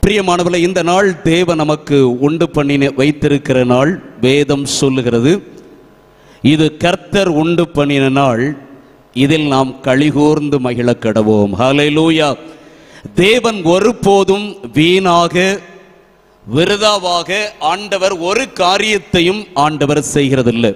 பிரியமானவர்களே இந்த நாள் தேவ நமக்கு உண்டு பண்ணி வைத்திருக்கிற நாள் வேதம் சொல்லுகிறது இது கர்த்தர் உண்டு பண்ணின நாள் இதில் நாம் கழிகூர்ந்து மகிழ கடவோம் ஹalleluya தேவன் ஒருபோதும் வீணாக விருதாவாக ஆண்டவர் ஒரு காரியத்தையும் ஆண்டவர் செய்கிறதில்லை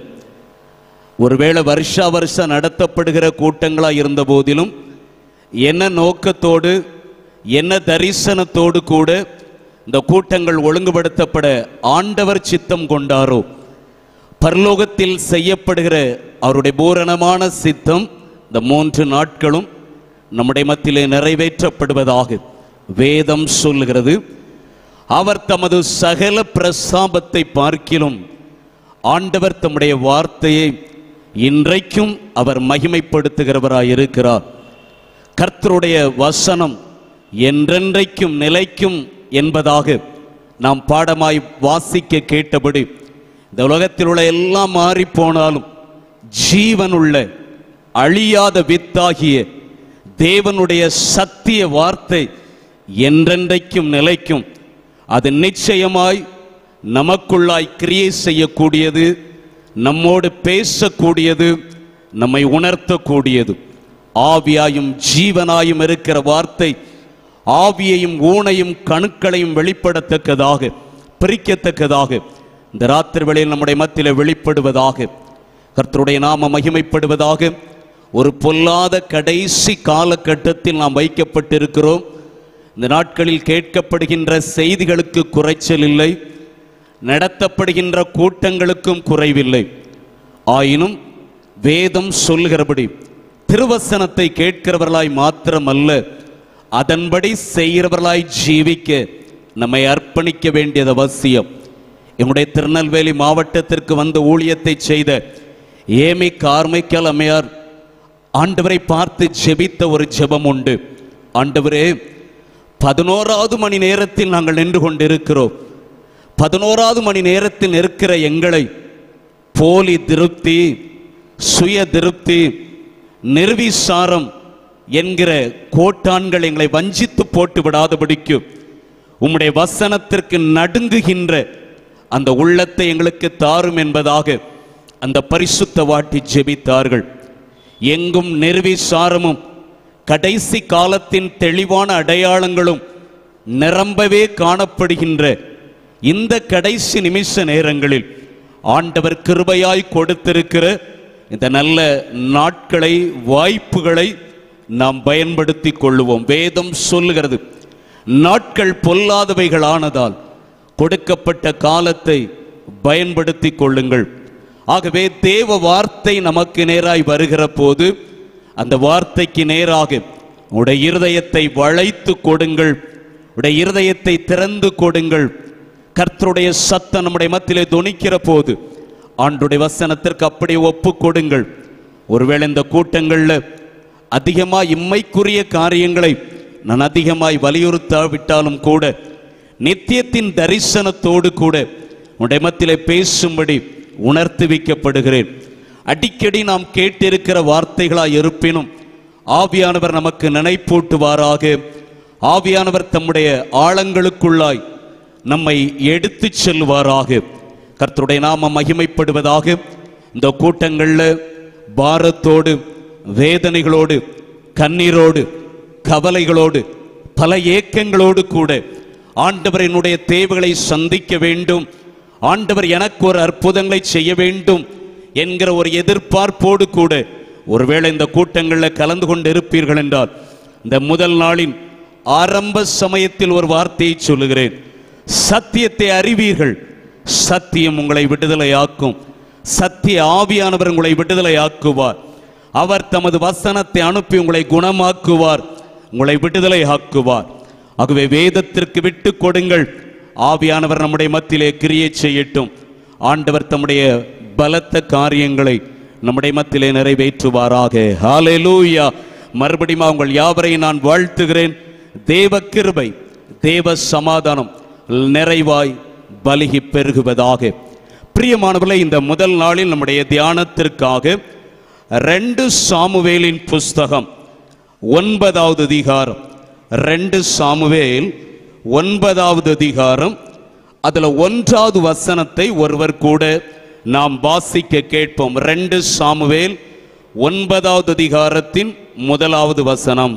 ஒருவேளை வருஷா வருஷம் நடத்தப்படுகிற கூட்டங்களா இருந்த போதிலும் என்ன நோக்கத்தோடு என்ன தரிசனத்தோடு கூட இந்த கூட்டங்கள் ஒழுங்குபடுத்தப்பட ஆண்டவர் சித்தம் கொண்டாரோ பரலோகத்தில் செய்யப்படுகிற அவருடைய பூரணமான சித்தம் இந்த மூன்று நாட்களும் நம்முடைய மத்தியிலே நிறைவேற்றப்படுவதாக வேதம் சொல்லுகிறது அவர் தமது சகல பிரசாபத்தை பார்க்கிலும் ஆண்டவர் தம்முடைய வார்த்தையை இன்றைக்கும் அவர் மகிமைப்படுத்துகிறவராய் இருக்கிறார் கர்த்தருடைய வசனம் என்றென்றைக்கும் நிலைக்கும் என்பதாக நாம் பாடமாய் வாசிக்க கேட்டபடி இந்த உலகத்தில் உள்ள எல்லாம் மாறி போனாலும் ஜீவனுள்ள அழியாத வித்தாகிய தேவனுடைய சத்திய வார்த்தை என்றென்றைக்கும் நிலைக்கும் அது நிச்சயமாய் நமக்குள்ளாய் கிரியை செய்யக்கூடியது நம்மோடு பேசக்கூடியது நம்மை உணர்த்தக்கூடியது ஆவியாயும் ஜீவனாயும் இருக்கிற வார்த்தை ஆவியையும் ஊனையும் கணுக்களையும் வெளிப்படத்தக்கதாக பிரிக்கத்தக்கதாக இந்த ராத்திரி வேளையில் நம்முடைய மத்தியில் வெளிப்படுவதாக கர்த்தருடைய நாம மகிமைப்படுவதாக ஒரு பொல்லாத கடைசி காலகட்டத்தில் நாம் வைக்கப்பட்டிருக்கிறோம் இந்த நாட்களில் கேட்கப்படுகின்ற செய்திகளுக்கு குறைச்சல் இல்லை நடத்தப்படுகின்ற கூட்டங்களுக்கும் குறைவில்லை ஆயினும் வேதம் சொல்லுகிறபடி திருவசனத்தை கேட்கிறவர்களாய் மாத்திரமல்ல அதன்படி செய்கிறவர்களாய் ஜீவிக்க நம்மை அர்ப்பணிக்க வேண்டியது அவசியம் என்னுடைய திருநெல்வேலி மாவட்டத்திற்கு வந்த ஊழியத்தை செய்த ஏமி கார்மைக்கல் அம்மையார் ஆண்டவரை பார்த்து ஜெபித்த ஒரு ஜெபம் உண்டு ஆண்டவரே பதினோராவது மணி நேரத்தில் நாங்கள் நின்று கொண்டிருக்கிறோம் பதினோராவது மணி நேரத்தில் இருக்கிற எங்களை போலி திருப்தி சுய திருப்தி நிர்விசாரம் என்கிற கோட்டான்கள் எங்களை வஞ்சித்து போட்டு விடாதபடிக்கு உம்முடைய வசனத்திற்கு நடுங்குகின்ற அந்த உள்ளத்தை எங்களுக்கு தாரும் என்பதாக அந்த பரிசுத்த வாட்டி ஜெபித்தார்கள் எங்கும் நிர்விசாரமும் கடைசி காலத்தின் தெளிவான அடையாளங்களும் நிரம்பவே காணப்படுகின்ற இந்த கடைசி நிமிஷ நேரங்களில் ஆண்டவர் கிருபையாய் கொடுத்திருக்கிற இந்த நல்ல நாட்களை வாய்ப்புகளை நாம் பயன்படுத்தி கொள்ளுவோம் வேதம் சொல்லுகிறது நாட்கள் பொல்லாதவைகளானதால் கொடுக்கப்பட்ட காலத்தை பயன்படுத்தி கொள்ளுங்கள் ஆகவே தேவ வார்த்தை நமக்கு நேராய் வருகிற போது அந்த வார்த்தைக்கு நேராக உடைய இருதயத்தை வளைத்து கொடுங்கள் உடைய இருதயத்தை திறந்து கொடுங்கள் கர்த்தருடைய சத்தம் நம்முடைய மத்தியிலே தொனிக்கிற போது ஆண்டுடைய வசனத்திற்கு அப்படியே ஒப்பு கொடுங்கள் ஒருவேளை இந்த கூட்டங்கள்ல அதிகமாய் இம்மைக்குரிய காரியங்களை நான் அதிகமாய் வலியுறுத்தாவிட்டாலும் கூட நித்தியத்தின் தரிசனத்தோடு கூட உடைய மத்தியிலே பேசும்படி உணர்த்தி வைக்கப்படுகிறேன் அடிக்கடி நாம் கேட்டிருக்கிற வார்த்தைகளாய் இருப்பினும் ஆவியானவர் நமக்கு நினைப்பூட்டுவாராக ஆவியானவர் தம்முடைய ஆழங்களுக்குள்ளாய் நம்மை எடுத்துச் செல்வாராக கர்த்தருடைய நாம மகிமைப்படுவதாக இந்த கூட்டங்கள்ல பாரத்தோடு வேதனைகளோடு கண்ணீரோடு கவலைகளோடு பல ஏக்கங்களோடு கூட ஆண்டவர் என்னுடைய தேவைகளை சந்திக்க வேண்டும் ஆண்டவர் எனக்கு ஒரு அற்புதங்களை செய்ய வேண்டும் என்கிற ஒரு எதிர்பார்ப்போடு கூட ஒருவேளை இந்த கூட்டங்களில் கலந்து கொண்டு இருப்பீர்கள் என்றால் இந்த முதல் நாளின் ஆரம்ப சமயத்தில் ஒரு வார்த்தையை சொல்லுகிறேன் சத்தியத்தை அறிவீர்கள் சத்தியம் உங்களை விடுதலையாக்கும் சத்திய ஆவியானவர் உங்களை விடுதலையாக்குவார் அவர் தமது வசனத்தை அனுப்பி உங்களை குணமாக்குவார் உங்களை விடுதலை ஆக்குவார் ஆகவே வேதத்திற்கு விட்டு கொடுங்கள் ஆவியானவர் நம்முடைய மத்தியிலே கிரியை செய்யட்டும் ஆண்டவர் தம்முடைய பலத்த காரியங்களை நம்முடைய மத்தியிலே நிறைவேற்றுவாராக ஹalleluya மறுபடியும் உங்கள் யாவரையும் நான் வாழ்த்துகிறேன் தேவ கிருபை தேவ சமாதானம் நிறைவாய் பலிகி பெருகுவதாக பிரியமானவர்களே இந்த முதல் நாளில் நம்முடைய தியானத்திற்காக ரெண்டு சாமுவேலின் புஸ்தகம் ஒன்பதாவது அதிகாரம் ரெண்டு சாமுவேல் ஒன்பதாவது அதிகாரம் அதுல ஒன்றாவது வசனத்தை ஒருவர் கூட நாம் வாசிக்க கேட்போம் ரெண்டு சாமுவேல் ஒன்பதாவது அதிகாரத்தின் முதலாவது வசனம்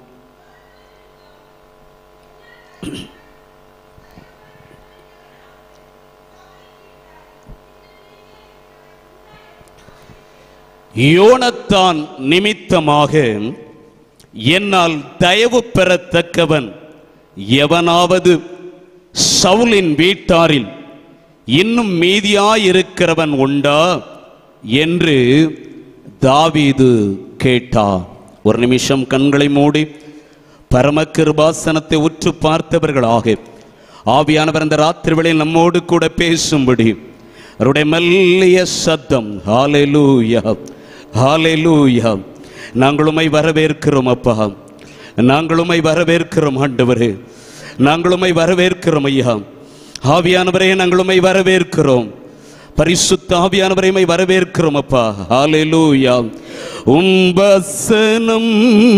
யோனத்தான் நிமித்தமாக என்னால் தயவு பெறத்தக்கவன் எவனாவது சவுலின் வீட்டாரில் இன்னும் மீதியாயிருக்கிறவன் உண்டா என்று தாவீது கேட்டார் ஒரு நிமிஷம் கண்களை மூடி பரமகிருபாசனத்தை உற்று பார்த்தவர்களாக ஆவியானவர் அந்த ராத்திரி வேளையில் நம்மோடு கூட பேசும்படி அவருடைய மெல்லிய சத்தம் ஹாலேலூயா ஹாலேலூயா நாங்கள் உம்மை வரவேற்கிறோம் அப்பா நாங்கள் உம்மை வரவேற்கிறோம் ஆண்டவரே நாங்கள் உம்மை வரவேற்கிறோம் ஐயா ஆவியானவரே நாங்கள் உம்மை வரவேற்கிறோம் பரிசுத்த ஆவியானவரை உம்மை வரவேற்கிறோம் அப்பா ஹாலேலூயா உம்பசனம்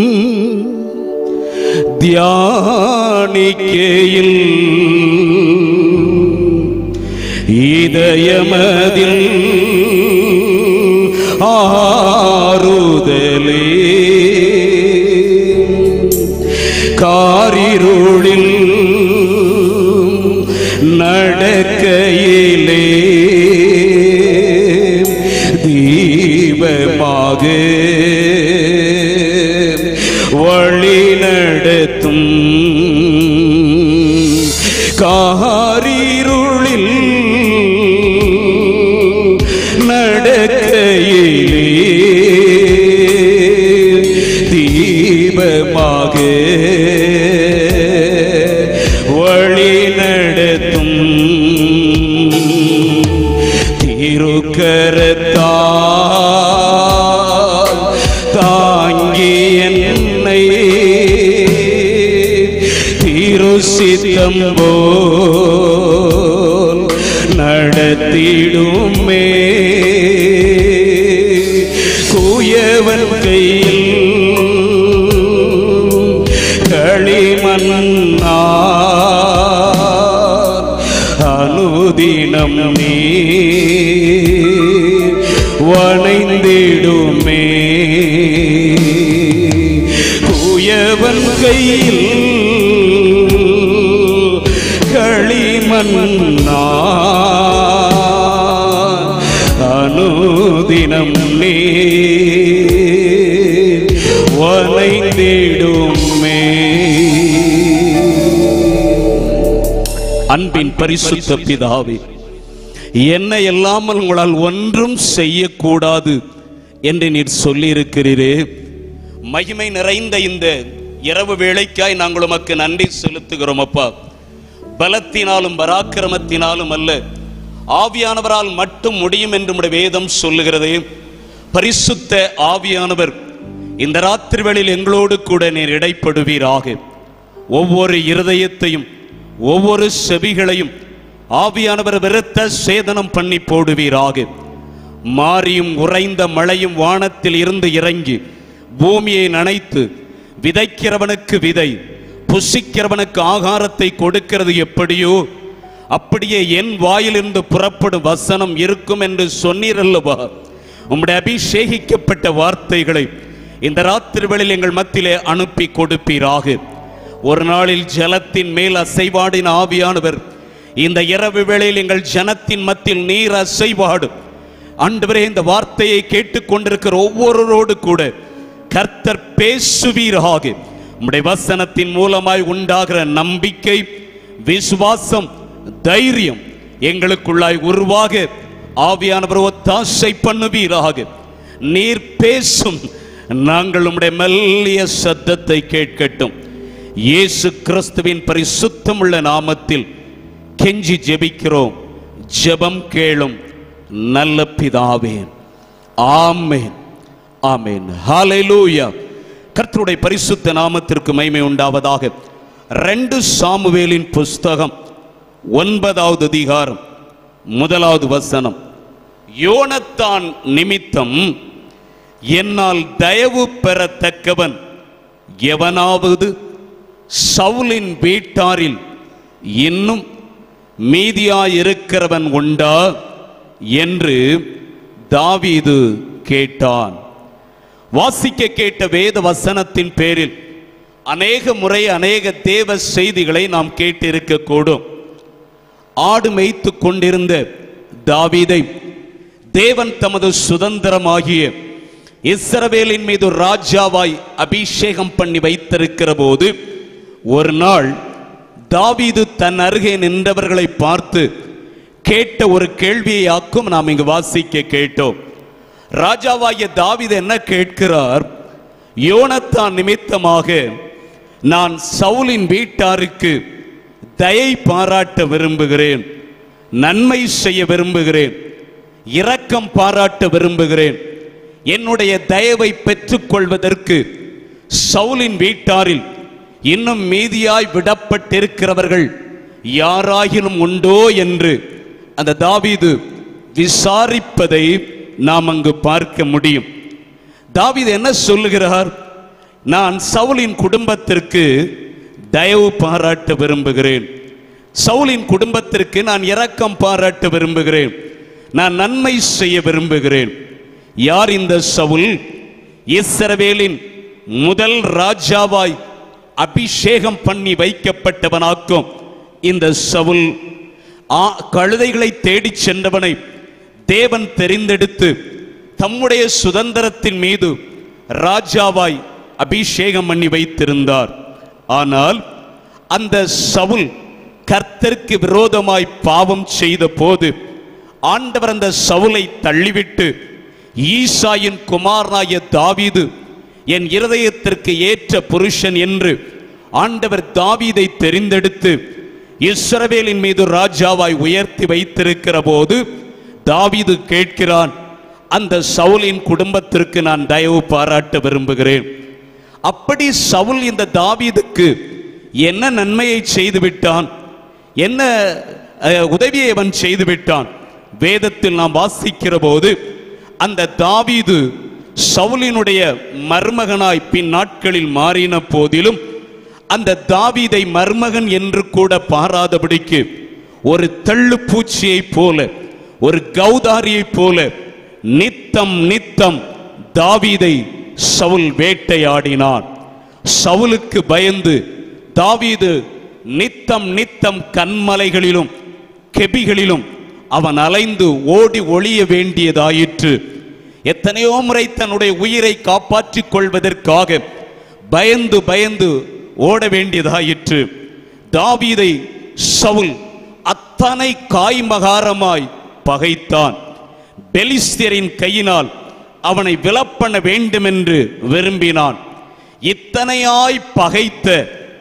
தியானிக்கையில் இதயமதில் ஆறுதலே காரிருளில் நடக்கையிலே தீபமாக வழி நடத்தும் காரிருளில் நடக்கையிலே தீபமாக வழி நடத்தும் திருக்கரத்தால் தாங்கி என்னை திருசித்தம் போல் நடத்திடுமே குயவன் கையில் களிமண்ணா அனுதினம் நீ வணைந்திடுமே குயவன் கையில் களிமண்ணா அனுதினம் நீ வணைந்திடுமே அன்பின் பரிசுத்த பிதாவே என்னை இல்லாமல் உங்களால் ஒன்றும் செய்யக்கூடாது என்று நீர் சொல்லியிருக்கிறீரே மகிமை நிறைந்த இந்த இரவு வேளைக்காய் நாங்கள் உமக்கு நன்றி செலுத்துகிறோம் அப்பா பலத்தினாலும் பராக்கிரமத்தினாலும் அல்ல ஆவியானவரால் மட்டும் முடியும் என்று உம்முடைய வேதம் சொல்லுகிறதே பரிசுத்த ஆவியானவர் இந்த ராத்திரி வேளையில் எங்களோடு கூட நீர் இடைப்படுவீராக ஒவ்வொரு இருதயத்தையும் ஒவ்வொரு செவிகளையும் ஆவியானவர் விருத்த சேதனம் பண்ணி போடுவீராக மாரியும் உறைந்த மழையும் வானத்தில் இருந்து இறங்கி பூமியை நனைத்து விதைக்கிறவனுக்கு விதை புசிக்கிறவனுக்கு ஆகாரத்தை கொடுக்கிறது எப்படியோ அப்படியே என் வாயிலிருந்து புறப்படும் வசனம் இருக்கும் என்று சொன்னீர் அல்லவா உம்முடைய அபிஷேகிக்கப்பட்ட வார்த்தைகளை இந்த ராத்திரி வேளையில் எங்கள் மத்தியிலே அனுப்பி கொடுப்பீராக ஒரு நாளில் ஜலத்தின் மேல் அசைவாடின ஆவியானவர் இந்த இரவு வேளையில் எங்கள் ஜனத்தின் மத்தியில் நீர் அசைவாடும் ஆண்டவரே இந்த வார்த்தையை கேட்டுக்கொண்டிருக்கிற ஒவ்வொருவரோடு கூட கர்த்தர் பேசுவீராக உம்முடைய வசனத்தின் மூலமாய் உண்டாகிற நம்பிக்கை விசுவாசம் தைரியம் எங்களுக்குள்ளாய் உருவாக ஆவியானவர் ஒத்தாசை பண்ணுவீராக நீர் பேசும் நாங்கள் உம்முடைய மெல்லிய சத்தத்தை கேட்கட்டும் இயேசு கிறிஸ்துவின் பரிசுத்தமுள்ள நாமத்தில் கெஞ்சி ஜெபிக்கிறோம் ஜெபம் கேளும் நல்ல பிதாவே ஆமென் ஆமென் ஹalleluya கர்த்தருடைய பரிசுத்த நாமத்திற்கு மகிமை உண்டாவதாக ரெண்டு சாமுவேலின் புஸ்தகம் ஒன்பதாவது அதிகாரம் முதலாவது வசனம் யோனத்தான் நிமித்தம் என்னால் தயவு பெறத்தக்கவன் எவனாவது சவுலின் வீட்டாரில் இன்னும் மீதியாயிருக்கிறவன் உண்டா என்று தாவீது கேட்டான் வாசிக்க கேட்ட வேத வசனத்தின் பேரில் அநேக முறை அநேக தேவ செய்திகளை நாம் கேட்டிருக்க கூடும் ஆடு மேய்த்து கொண்டிருந்த தாவீதை தேவன் தமது சுதந்திரமாகிய இஸ்ரவேலின் மீது ராஜாவாய் அபிஷேகம் பண்ணி வைத்திருக்கிற போது ஒரு நாள் தாவீது தன் அருகே நின்றவர்களை பார்த்து கேட்ட ஒரு கேள்வியாக்கும் நாம் இங்கு வாசிக்க கேட்டோம் ராஜாவாகிய தாவீது என்ன கேட்கிறார் யோனத்தான் நிமித்தமாக நான் சவுலின் வீட்டாருக்கு தயை பாராட்ட விரும்புகிறேன் நன்மை செய்ய விரும்புகிறேன் இரக்கம் பாராட்ட விரும்புகிறேன் என்னுடைய தயவை பெற்றுக்கொள்வதற்கு சவுலின் வீட்டாரில் இன்னும் மீதியாய் விடப்பட்டிருக்கிறவர்கள் யாராயினும் உண்டோ என்று அந்த தாவீது விசாரிப்பதை நாம் அங்கு பார்க்க முடியும் தாவீது என்ன சொல்லுகிறார் நான் சவுலின் குடும்பத்திற்கு தயவு பாராட்ட விரும்புகிறேன் சவுலின் குடும்பத்திற்கு நான் இரக்கம் பாராட்ட விரும்புகிறேன் நான் நன்மை செய்ய விரும்புகிறேன் யார் இந்த சவுல் இஸ்ரவேலின் முதல் ராஜாவாய் அபிஷேகம் பண்ணி வைக்கப்பட்டவனாக்கும் இந்த சவுல் ஆ- கழுதைகளை தேடிச் சென்றவனை தேவன் தெரிந்தெடுத்து தம்முடைய சுதந்திரத்தின் மீது ராஜாவாய் அபிஷேகம் பண்ணி வைத்திருந்தார் ஆனால் அந்த சவுல் கர்த்தருக்கு விரோதமாய் பாவம் செய்த போது ஆண்டவர் அந்த சவுலை தள்ளிவிட்டு ஈசாயின் குமாரனாய தாவீது என் இருதயத்திற்கு ஏற்ற புருஷன் என்று ஆண்டவர் தாவீதை தெரிந்தெடுத்து இஸ்ரவேலின் மீது ராஜாவாய் உயர்த்தி வைத்திருக்கிற போது தாவீது கேட்கிறான் அந்த சவுலின் குடும்பத்திற்கு நான் தயவு பாராட்ட விரும்புகிறேன் அப்படி சவுல் இந்த தாவீதுக்கு என்ன நன்மையை செய்து விட்டான் என்ன அஹ், உதவியை அவன் செய்து விட்டான் வேதத்தில் நாம் வாசிக்கிற போது அந்த தாவீது சவுலினுடைய மருமகனாய் பின் நாட்களில் மாறின போதிலும் அந்த தாவீதை மருமகன் என்று கூட பாராதபடிக்கு ஒரு தள்ளு பூச்சியைப் போல ஒரு கௌதாரியைப் போல நித்தம் நித்தம் தாவீதை சவுல் வேட்டையாடினான் சவுலுக்கு பயந்து தாவீது நித்தம் நித்தம் கண்மலைகளிலும் கெபிகளிலும் அவன் அலைந்து ஓடி ஒளிய வேண்டியதாயிற்று எத்தனையோ முறை தன்னுடைய உயிரை காப்பாற்றிக் கொள்வதற்காக பயந்து பயந்து ஓட வேண்டியதாயிற்று தாவீதை சவுல் அத்தனை காய்மகாரமாய் பகைத்தான் பெலிஸ்தியரின் கையினால் அவனை விலப்பண்ண வேண்டும் என்று விரும்பினான் இத்தனையாய் பகைத்த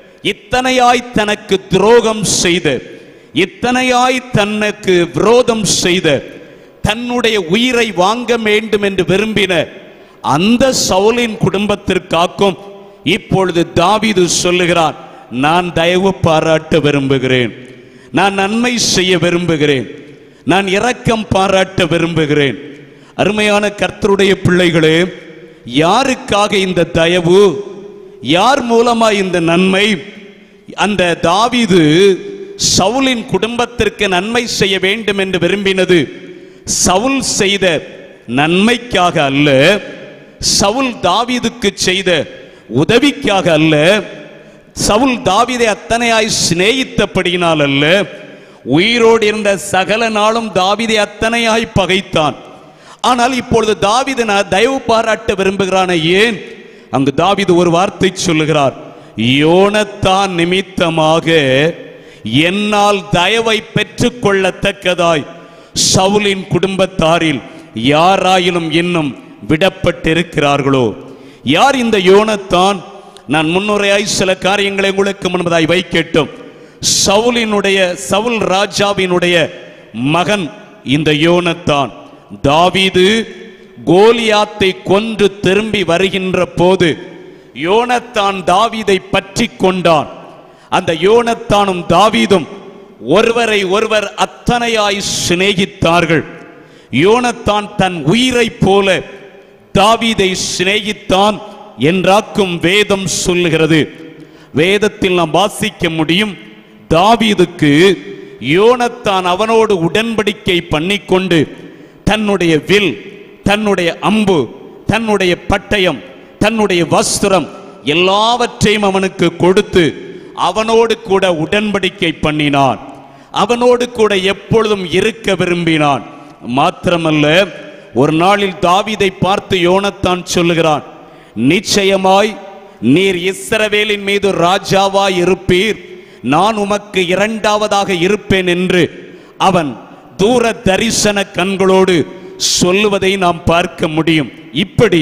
இத்தனையாய் தனக்கு துரோகம் செய்த இத்தனையாய் தனக்கு விரோதம் செய்த தன்னுடைய உயிரை வாங்க வேண்டும் என்று விரும்பின அந்த சவுலின் குடும்பத்திற்காக்கும் இப்பொழுது தாவீது சொல்லுகிறான் நான் தயவு பாராட்ட விரும்புகிறேன் நான் நன்மை செய்ய விரும்புகிறேன் நான் இரக்கம் பாராட்ட விரும்புகிறேன் அருமையான கர்த்தருடைய பிள்ளைகளே யாருக்காக இந்த தயவு யார் மூலமா இந்த நன்மை அந்த தாவீது சவுலின் குடும்பத்திற்கு நன்மை செய்ய வேண்டும் என்று விரும்பினது சவுல் செய்த நன்மைக்காக அல்ல சவுல் தாவீதுக்கு செய்த உதவிக்காக அல்ல சவுல் தாவீதை அத்தனையாய் சிநேகித்தபடியினால் அல்ல உயிரோடு இருந்த சகல நாளும் தாவீதை அத்தனையாய் பகைத்தான் ஆனால் இப்பொழுது தாவீது நான் தயவு பாராட்ட விரும்புகிறான ஏன் அங்கு தாவீது ஒரு வார்த்தை சொல்லுகிறார் யோனத்தான் நிமித்தமாக என்னால் தயவை பெற்றுக்கொள்ளத்தக்கதாய் சவுலின் குடும்பத்தாரில் யாராயிலும் இன்னும் விடப்பட்டிருக்கிறார்களோ யார் இந்த யோனத்தான் நான் முன்னுரையாய் சில காரியங்களை உங்களுக்கு முன்பதாய் வைக்கட்டும் சவுலினுடைய சவுல் ராஜாவினுடைய மகன் இந்த யோனத்தான் தாவீது கோலியாத்தை கொன்று திரும்பி வருகின்ற போது யோனத்தான் தாவீதை பற்றி கொண்டான் அந்த யோனத்தானும் தாவீதும் ஒருவரை ஒருவர் அத்தனையாய் சிநேகித்தார்கள் யோனத்தான் தன் உயிரைப் போல தாவீதை சிநேகித்தான் என்றாக்கும் வேதம் சொல்லுகிறது வேதத்தில் நாம் வாசிக்க முடியும் தாவீதுக்கு யோனத்தான் அவனோடு உடன்படிக்கை பண்ணிக்கொண்டு தன்னுடைய வில் தன்னுடைய அம்பு தன்னுடைய பட்டயம் தன்னுடைய வஸ்திரம் எல்லாவற்றையும் அவனுக்கு கொடுத்து அவனோடு கூட உடன்படிக்கை பண்ணினான் அவனோடு கூட எப்பொழுதும் இருக்க விரும்பினான் மாத்திரமல்ல ஒரு நாளில் தாவீதை பார்த்து யோனத்தான் சொல்லுகிறான் நிச்சயமாய் நீர் இஸ்ரவேலின் மீது ராஜாவாய் இருப்பீர் நான் உமக்கு இரண்டாவதாக இருப்பேன் என்று அவன் தூர தரிசன கண்களோடு சொல்லுவதை நாம் பார்க்க முடியும் இப்படி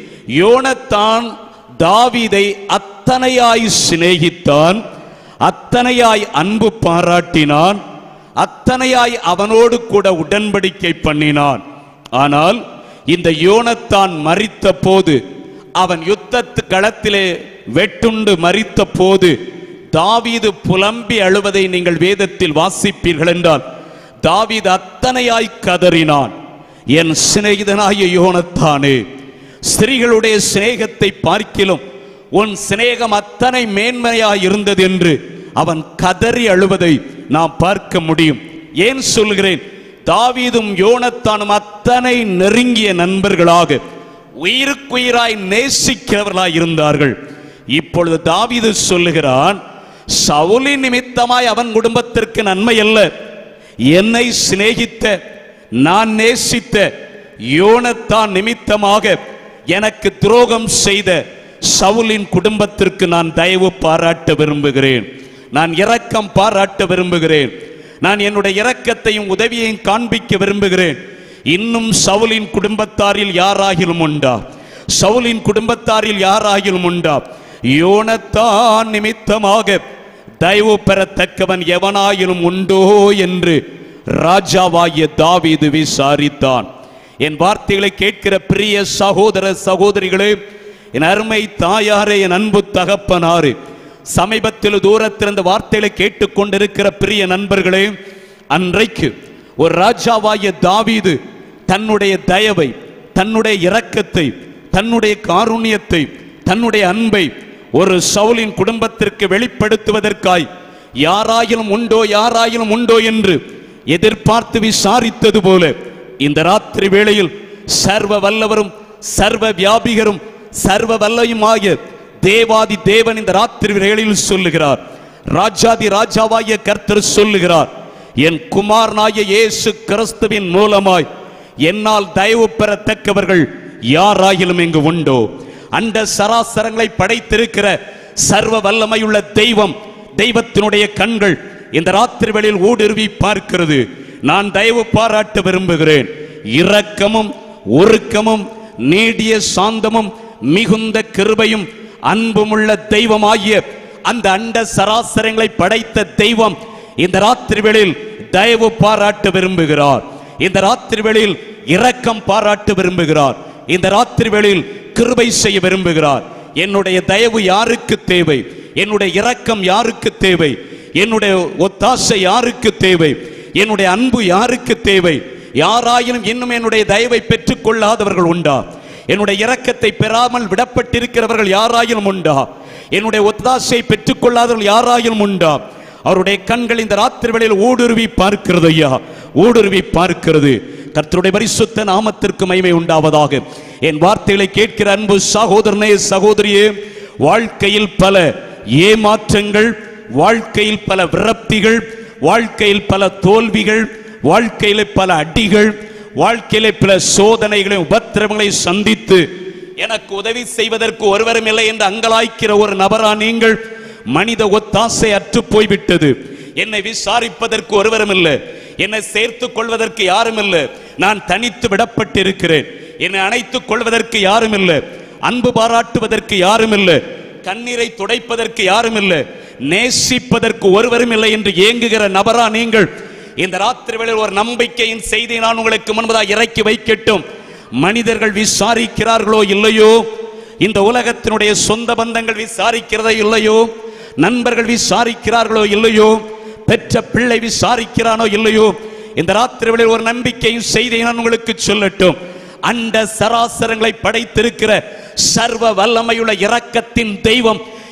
யோனத்தான் தாவீதை அத்தனையாய் சிநேகித்தான் அத்தனையாய் அன்பு பாராட்டினான் அத்தனையாய் அவனோடு கூட உடன்படிக்கை பண்ணினான் ஆனால் இந்த யோனத்தான் மரித்த போது அவன் யுத்தத்து களத்திலே வெட்டுண்டு மரித்த போது தாவீது புலம்பி அழுவதை நீங்கள் வேதத்தில் வாசிப்பீர்கள் என்றால் தாவீது அத்தனையாய் கதறினான் என் சிநேகிதனாகிய யோனத்தானே ஸ்திரீகளுடைய சிநேகத்தை பார்க்கிலும் உன் சிநேகம் அத்தனை மேன்மையாய் இருந்தது என்று அவன் கதறி அழுவதை நாம் பார்க்க முடியும் ஏன் சொல்கிறேன் தாவீதும் யோனத்தானும் அத்தனை நெருங்கிய நண்பர்களாக உயிருக்குயிராய் நேசிக்கிறவர்களாய் இருந்தார்கள் இப்பொழுது தாவீது சொல்லுகிறான் சவுலின் நிமித்தமாய் அவன் குடும்பத்திற்கு நன்மை அல்ல என்னை சிநேகித்த நான் நேசித்த யோனத்தான் நிமித்தமாக எனக்கு துரோகம் செய்த சவுலின் குடும்பத்திற்கு நான் தயவு பாராட்ட விரும்புகிறேன் நான் இரக்கம் பாராட்ட விரும்புகிறேன் நான் என்னுடைய இரக்கத்தையும் உதவியையும் காண்பிக்க விரும்புகிறேன் இன்னும் சவுலின் குடும்பத்தாரில் யாராகிலும் உண்டா சவுலின் குடும்பத்தாரில் யாராகிலும் உண்டா யோனத்தான் நிமித்தமாக தயவு பெறத்தக்கவன் எவனாயிலும் உண்டோ என்று ராஜாவாகிய தாவீது விசாரித்தான் என் வார்த்தைகளை கேட்கிற பிரிய சகோதர சகோதரிகளே என் அருமை தாயாரே என் அன்பு தகப்பனாரு சமீபத்தில் தூரத்தில் இந்த வார்த்தைகளை கேட்டுக்கொண்டிருக்கிற பிரிய நண்பர்களே அன்றைக்கு ஒரு ராஜாவாகிய தாவீது தன்னுடைய தயவை தன்னுடைய இரக்கத்தை தன்னுடைய காருண்யத்தை தன்னுடைய அன்பை ஒரு சவுலின் குடும்பத்திற்கு வெளிப்படுத்துவதற்காய் யாராயிலும் உண்டோ யாராயிலும் உண்டோ என்று எதிர்பார்த்து விசாரித்தது போல இந்த ராத்திரி வேளையில் சர்வ வல்லவரும் சர்வ வியாபிகரும் சர்வ வல்லையுமாகிய தேவாதி தேவன் இந்த ராத்திரி வேளையில் சொல்லுகிறார் ராஜாதி ராஜாவாகிய கர்த்தர் சொல்லுகிறார் என் குமாரனாகிய இயேசு கிறிஸ்துவின் மூலமாய் என்னால் தயவு பெறத்தக்கவர்கள் யாராயிலும் இங்கு உண்டோ அண்ட சராசரங்களை படைத்திருக்கிற சர்வ வல்லமையுள்ள தெய்வம் தெய்வத்தினுடைய கண்கள் இந்த ராத்திரி வேளையில் ஊடுருவி பார்க்கிறது நான் தயவு பாராட்ட விரும்புகிறேன் இரக்கமும் ஒருக்கமும் நீடிய சாந்தமும் மிகுந்த கிருபையும் அன்புமுள்ள தெய்வமாகிய அந்த அண்ட சராசரங்களை படைத்த தெய்வம் இந்த ராத்திரி வேளையில் தயவு பாராட்ட விரும்புகிறார் இந்த ராத்திரி வேளையில் இரக்கம் பாராட்ட விரும்புகிறார் இந்த ராத்திரி வேளையில் கிருபை செய்ய விரும்புகிறார் என்னுடைய தயவு யாருக்கு தேவை என்னுடைய இரக்கம் யாருக்கு தேவை என்னுடைய ஒத்தாசை யாருக்கு தேவை என்னுடைய அன்பு யாருக்கு தேவை யாராயினும் இன்னும் என்னுடைய தயவை பெற்றுக் கொள்ளாதவர்கள் உண்டா என்னுடைய இரக்கத்தை பெறாமல் விடப்பட்டிருக்கிறவர்கள் யாராயினும் உண்டா என்னுடைய ஒத்தாசை பெற்றுக் கொள்ளாதவர்கள் யாராயினும் உண்டா அவருடைய கண்கள் இந்த ராத்திரி வேளையில் ஊடுருவி பார்க்கிறது ஐயா ஊடுருவி பார்க்கிறது கர்த்தருடைய பரிசுத்த நாமத்திற்கு மகிமை உண்டாவதாக என் வார்த்தைகளை கேட்கிற அன்பு சகோதரனே சகோதரியே வாழ்க்கையில் பல ஏமாற்றங்கள் வாழ்க்கையில் பல விரப்திகள் வாழ்க்கையில் பல தோல்விகள் வாழ்க்கையில பல அடிகள் வாழ்க்கையில பல சோதனைகளை உபத்திரவங்களை சந்தித்து எனக்கு உதவி செய்வதற்கு ஒருவரும் இல்லை என்று அங்கலாய்க்கிற ஒரு நபரா நீங்கள் மனித ஒத்தாசை அற்று போய்விட்டது என்னை விசாரிப்பதற்கு ஒருவரும் இல்லை என்னை சேர்த்துக் கொள்வதற்கு யாரும் இல்லை நான் தனித்து விடப்பட்டிருக்கிறேன் என்னை அணைத்துக் கொள்வதற்கு யாரும் இல்லை அன்பு பாராட்டுவதற்கு யாரும் இல்லை கண்ணீரை துடைப்பதற்கு யாரும் இல்லை நேசிப்பதற்கு ஒருவரும் இல்லை என்று ஏங்குகிற நபரா நீங்கள் இந்த ராத்திரி வேளையில் ஒரு நம்பிக்கையின் செய்தி நான் உங்களுக்கு முன்பதாக இறக்கி வைக்கட்டும் மனிதர்கள் விசாரிக்கிறார்களோ இல்லையோ இந்த உலகத்தினுடைய சொந்த பந்தங்கள் விசாரிக்கிறதோ இல்லையோ நண்பர்கள் விசாரிக்கிறார்களோ இல்லையோ பெற்ற பிள்ளை விசாரிக்கிறானோ இல்லையோ இந்த ராத்திரி வேளையில் ஒரு நம்பிக்கையும் செய்தியை நான் உங்களுக்கு சொல்லட்டும் அண்ட சராசரங்களை படைத்திருக்கிற சர்வ வல்லமையுள்ள இரக்கத்தின் தெய்வம்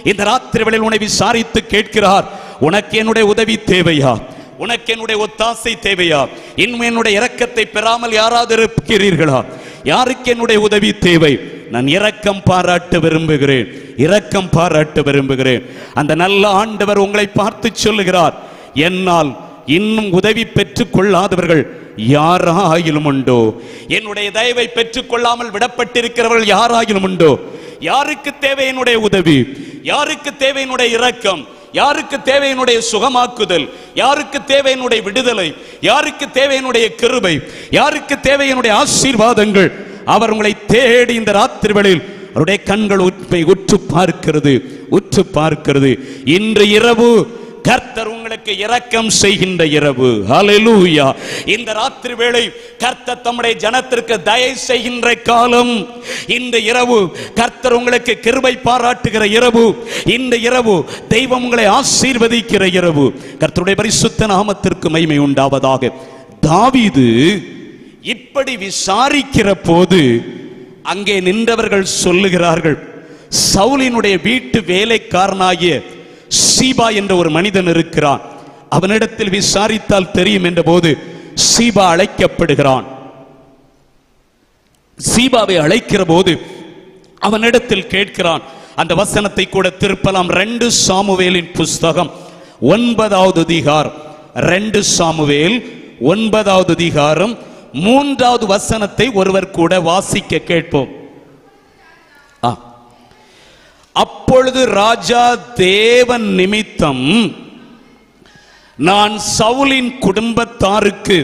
இந்த ராத்திரி வேளையில் உன்னை விசாரித்து கேட்கிறார் உனக்கு என்னுடைய உதவி தேவையா உனக்கு என்னுடைய ஒத்தாசை தேவையா இன்னும் என்னுடைய இரக்கத்தை பெறாமல் யாராவது இருக்கிறீர்களா யாருக்கு என்னுடைய உதவி தேவை நான் இரக்கம் பாராட்ட விரும்புகிறேன் இரக்கம் பாராட்ட விரும்புகிறேன் அந்த நல்ல ஆண்டவர் உங்களை பார்த்து சொல்லுகிறார் என்னால் இன்னும் உதவி பெற்றுக் கொள்ளாதவர்கள் யாராயிலும் உண்டோ என்னுடைய தயவை பெற்றுக் கொள்ளாமல் விடப்பட்டிருக்கிறவர்கள் யாராயிலும் உண்டோ யாருக்கு தேவை என்னுடைய உதவி யாருக்கு தேவை என்னுடைய இரக்கம் யாருக்கு தேவை என்னுடைய சுகமாக்குதல் யாருக்கு தேவை என்னுடைய விடுதலை யாருக்கு தேவை என்னுடைய கிருபை யாருக்கு தேவை என்னுடைய ஆசீர்வாதங்கள் அவர் உங்களை தேடி இந்த ராத்திரிகளில் அவருடைய கண்கள் உண்மை உற்று பார்க்கிறது உற்று பார்க்கிறது இன்று இரவு கர்த்தர் உங்களுக்கு இரக்கம் செய்கின்ற இரவு ஹalleluya இந்த ராத்திரி வேளை கர்த்தர் தம்முடைய ஜனத்திற்கு தயை செய்கின்ற காலம் இந்த இரவு கர்த்தர் உங்களுக்கு கிருபை பாராட்டுகிற இரவு இந்த இரவு தெய்வம் உங்களை ஆசீர்வதிக்கிற இரவு கர்த்தருடைய பரிசுத்த நாமத்திற்கு மகிமை உண்டாவதாக தாவீது இப்படி விசாரிக்கிற போது அங்கே நின்றவர்கள் சொல்லுகிறார்கள் சவுலினுடைய வீட்டு வேலைக்காரனாகிய சீபா என்ற ஒரு மனிதன் இருக்கிறான் அவனிடத்தில் விசாரித்தால் தெரியும் என்ற போது சீபா அழைக்கப்படுகிறான் சீபாவை அழைக்கிற போது அவனிடத்தில் கேட்கிறான் அந்த வசனத்தை கூட திருப்பலாம் ரெண்டு சாமுவேலின் புஸ்தகம் ஒன்பதாவது அதிகாரம் ரெண்டு சாமுவேல் ஒன்பதாவது அதிகாரம் மூன்றாவது வசனத்தை ஒருவர் கூட வாசிக்க கேட்போம் ஆ. அப்பொழுது ராஜா தேவன் நிமித்தம் நான் சவுலின் குடும்பத்தாருக்கு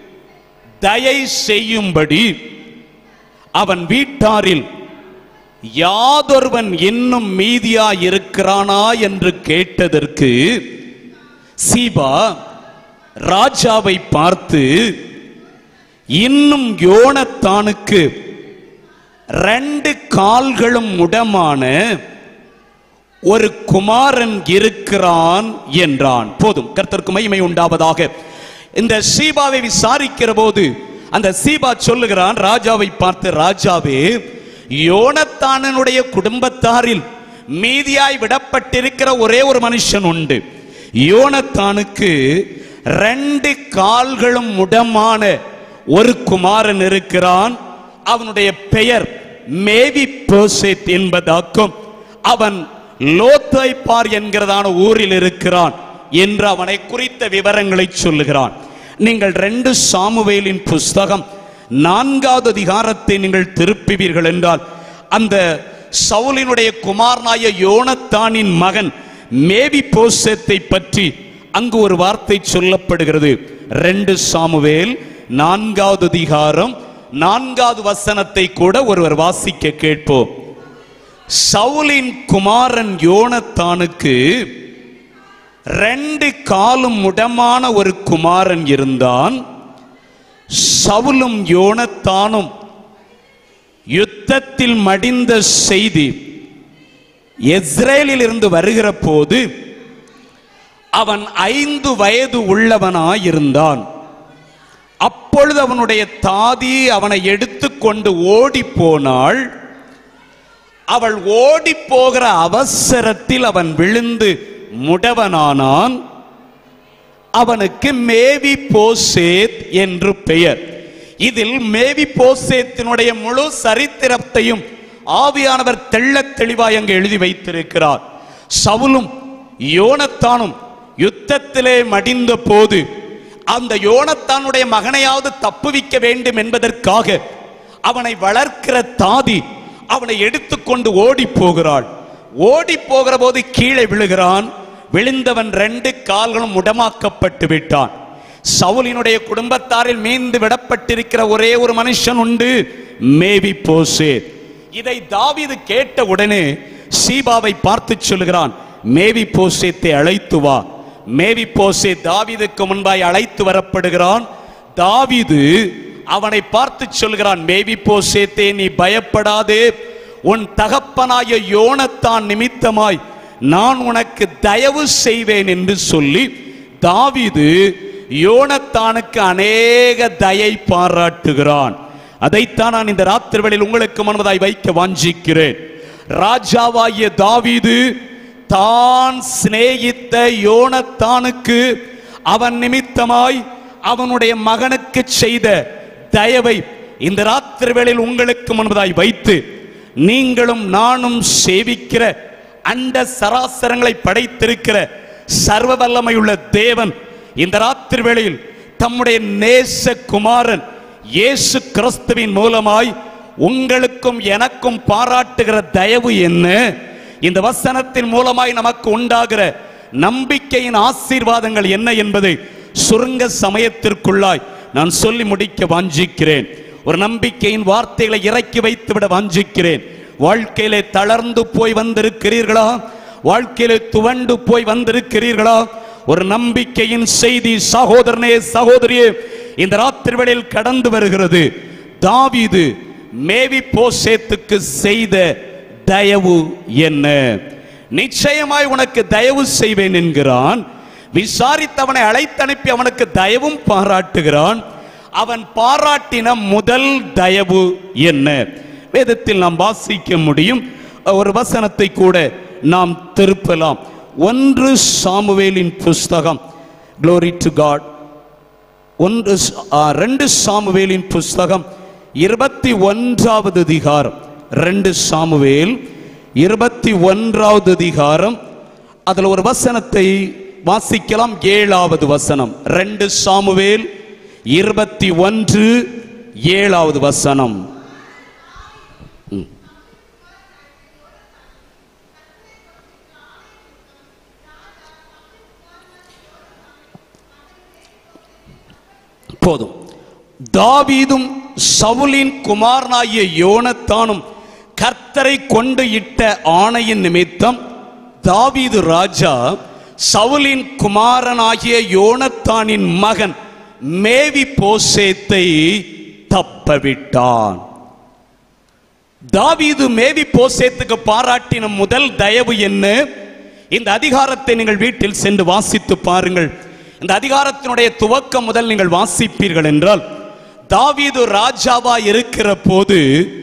தயை செய்யும்படி அவன் வீட்டாரில் யாதொருவன் இன்னும் மீதியா இருக்கிறானா என்று கேட்டதற்கு சீபா ராஜாவை பார்த்து இன்னும் யோனத்தானுக்கு ரெண்டு கால்களும் முடமான ஒரு குமாரன் இருக்கிறான் என்றான் போதும் கர்த்தருக்கு மகிமை உண்டாவதாக இந்த சீபாவை விசாரிக்கிற போது அந்த சீபா சொல்லுகிறான் ராஜாவை பார்த்து ராஜாவே யோனத்தானனுடைய குடும்பத்தாரில் மீதியாய் விடப்பட்டிருக்கிற ஒரே ஒரு மனுஷன் உண்டு யோனத்தானுக்கு ரெண்டு கால்களும் முடமான ஒரு குமாரன் இருக்கிறான் அவனுடைய பெயர் மேவி போசேத் என்பதாக்கும் அவன் லோத்தைப்பார் என்கிறதான ஊரில் இருக்கிறான் என்று அவனை குறித்த விவரங்களை சொல்லுகிறான் நீங்கள் ரெண்டு சாமுவேலின் புஸ்தகம் நான்காவது அதிகாரத்தை நீங்கள் திருப்புவீர்கள் என்றால் அந்த சவுலினுடைய குமாரனாய யோனத்தானின் மகன் மேவி போசத்தை பற்றி அங்கு ஒரு வார்த்தை சொல்லப்படுகிறது ரெண்டு சாமுவேல் நான்காவது அதிகாரம் நான்காவது வசனத்தை கூட ஒருவர் வாசிக்க கேட்போம் சவுலின் குமாரன் யோனத்தானுக்கு ரெண்டு காலும் முடமான ஒரு குமாரன் இருந்தான் சவுலும் யோனத்தானும் யுத்தத்தில் மடிந்த செய்தி எஸ்ரேலில் இருந்து வருகிற போது அவன் ஐந்து வயது உள்ளவனாயிருந்தான் அப்பொழுது அவனுடைய தாதி அவனை எடுத்துக்கொண்டு ஓடி போனாள் அவள் ஓடி போகிற அவசரத்தில் அவன் விழுந்து முடவனானான் அவனுக்கு மேவி போசேத் என்று பெயர் இதில் மேவி போசேத்தினுடைய முழு சரித்திரத்தையும் ஆவியானவர் தெள்ளத் தெளிவாய் அங்கு எழுதி வைத்திருக்கிறார் சவுலும் யோனத்தானும் யுத்தத்திலே மடிந்த போது அந்த யோனத்தானுடைய மகனையாவது தப்புவிக்க வேண்டும் என்பதற்காக அவனை வளர்க்கிற தாதி அவனை எடுத்துக்கொண்டு ஓடி போகிறாள் ஓடி போகிற போது கீழே விழுகிறான் விழுந்தவன் ரெண்டு கால்களும் முடமாக்கப்பட்டு விட்டான் சவுலினுடைய குடும்பத்தாரில் மீந்து விடப்பட்டிருக்கிற ஒரே ஒரு மனுஷன் உண்டு மேவி போசே இதை தாவீது கேட்ட உடனே சீபாவை பார்த்து சொல்லுகிறான் மேவி போசேத்தை அழைத்து வா மேவி போசே தாவீதுக்கு முன்பாய் அழைத்து வரப்படுகிறான் தாவீது அவனை பார்த்து சொல்கிறான் மேவி போசேத்தே நீ பயப்படாதே உன் தகப்பனாய யோனத்தான் நிமித்தமாய் நான் உனக்கு தயவு செய்வேன் என்று சொல்லி தாவீது யோனத்தானுக்கு அநேக தயை பாராட்டுகிறான் அதைத்தான் நான் இந்த ராத்திரிகளில் உங்களுக்கு மனதாய் வைக்க வாஞ்சிக்கிறேன் ராஜாவாகிய தாவீது தான் சிநேகித்த யோனத்தானுக்கு அவன் நிமித்தமாய் அவனுடைய மகனுக்கு செய்த தயவை இந்த ராத்திரி வேளையில் உங்களுக்கு முன்பதாய் வைத்து நீங்களும் நானும் சேவிக்கிற அண்ட சராசரங்களை படைத்திருக்கிற சர்வ வல்லமையுள்ள தேவன் இந்த ராத்திரி வேளையில் தம்முடைய நேச குமாரன் இயேசு கிறிஸ்துவின் மூலமாய் உங்களுக்கும் எனக்கும் பாராட்டுகிற தயவு என்ன இந்த வசனத்தின் மூலமாய் நமக்கு உண்டாகிற நம்பிக்கையின் ஆசீர்வாதங்கள் என்ன என்பதை சுருங்க சமயத்திற்குள்ளாய் நான் சொல்லி முடிக்க வாஞ்சிக்கிறேன் ஒரு நம்பிக்கையின் வார்த்தைகளை இறக்கி வைத்துவிட வாஞ்சிக்கிறேன் வாழ்க்கையிலே தளர்ந்து போய் வந்திருக்கிறீர்களா வாழ்க்கையிலே துவண்டு போய் வந்திருக்கிறீர்களா ஒரு நம்பிக்கையின் செய்தி சகோதரனே சகோதரியே இந்த ராத்திரி வேளையில் கடந்து வருகிறது தாவீது மேவி போசேத்துக்கு செய்த தயவு என்ன நிச்சயமாய் உனக்கு தயவு செய்வேன் என்கிறான் விசாரித்தவனை அழைத்தனுப்பி அவனுக்கு தயவும் பாராட்டுகிறான் அவன் பாராட்டின முதல் தயவு என்ன வேதத்தில் நாம் வாசிக்க முடியும் ஒரு வசனத்தை கூட நாம் திருப்பலாம் ஒன்று சாமுவேலின் புஸ்தகம் glory டு காட் ஒன்று ச- ஆ, ரெண்டு சாமுவேலின் புஸ்தகம் இருபத்தி ஒன்றாவது அதிகாரம் ரெண்டு சாமுவேல் இருபத்தி ஒன்றாவது அதிகாரம் அதுல ஒரு வசனத்தை வாசிக்கலாம் ஏழாவது வசனம் ரெண்டு சாமுவேல் இருபத்தி ஒன்று ஏழாவது வசனம் போதும் தாவீதும் சவுலின் குமாரனாகிய யோனத்தானும் கர்த்தரை கொண்டு இட்ட ஆணையின் நிமித்தம் தாவீது ராஜா சவுலின் குமாரனாகிய யோனத்தானின் மகன் மேவி போசேத்தை தப்பவிட்டான் தாவீது மேவி போசேத்துக்கு பாராட்டின முதல் தயவு என்ன இந்த அதிகாரத்தை நீங்கள் வீட்டில் சென்று வாசித்து பாருங்கள் இந்த அதிகாரத்தினுடைய துவக்கம் முதல் நீங்கள் வாசிப்பீர்கள் என்றால் தாவீது ராஜாவா இருக்கிற போது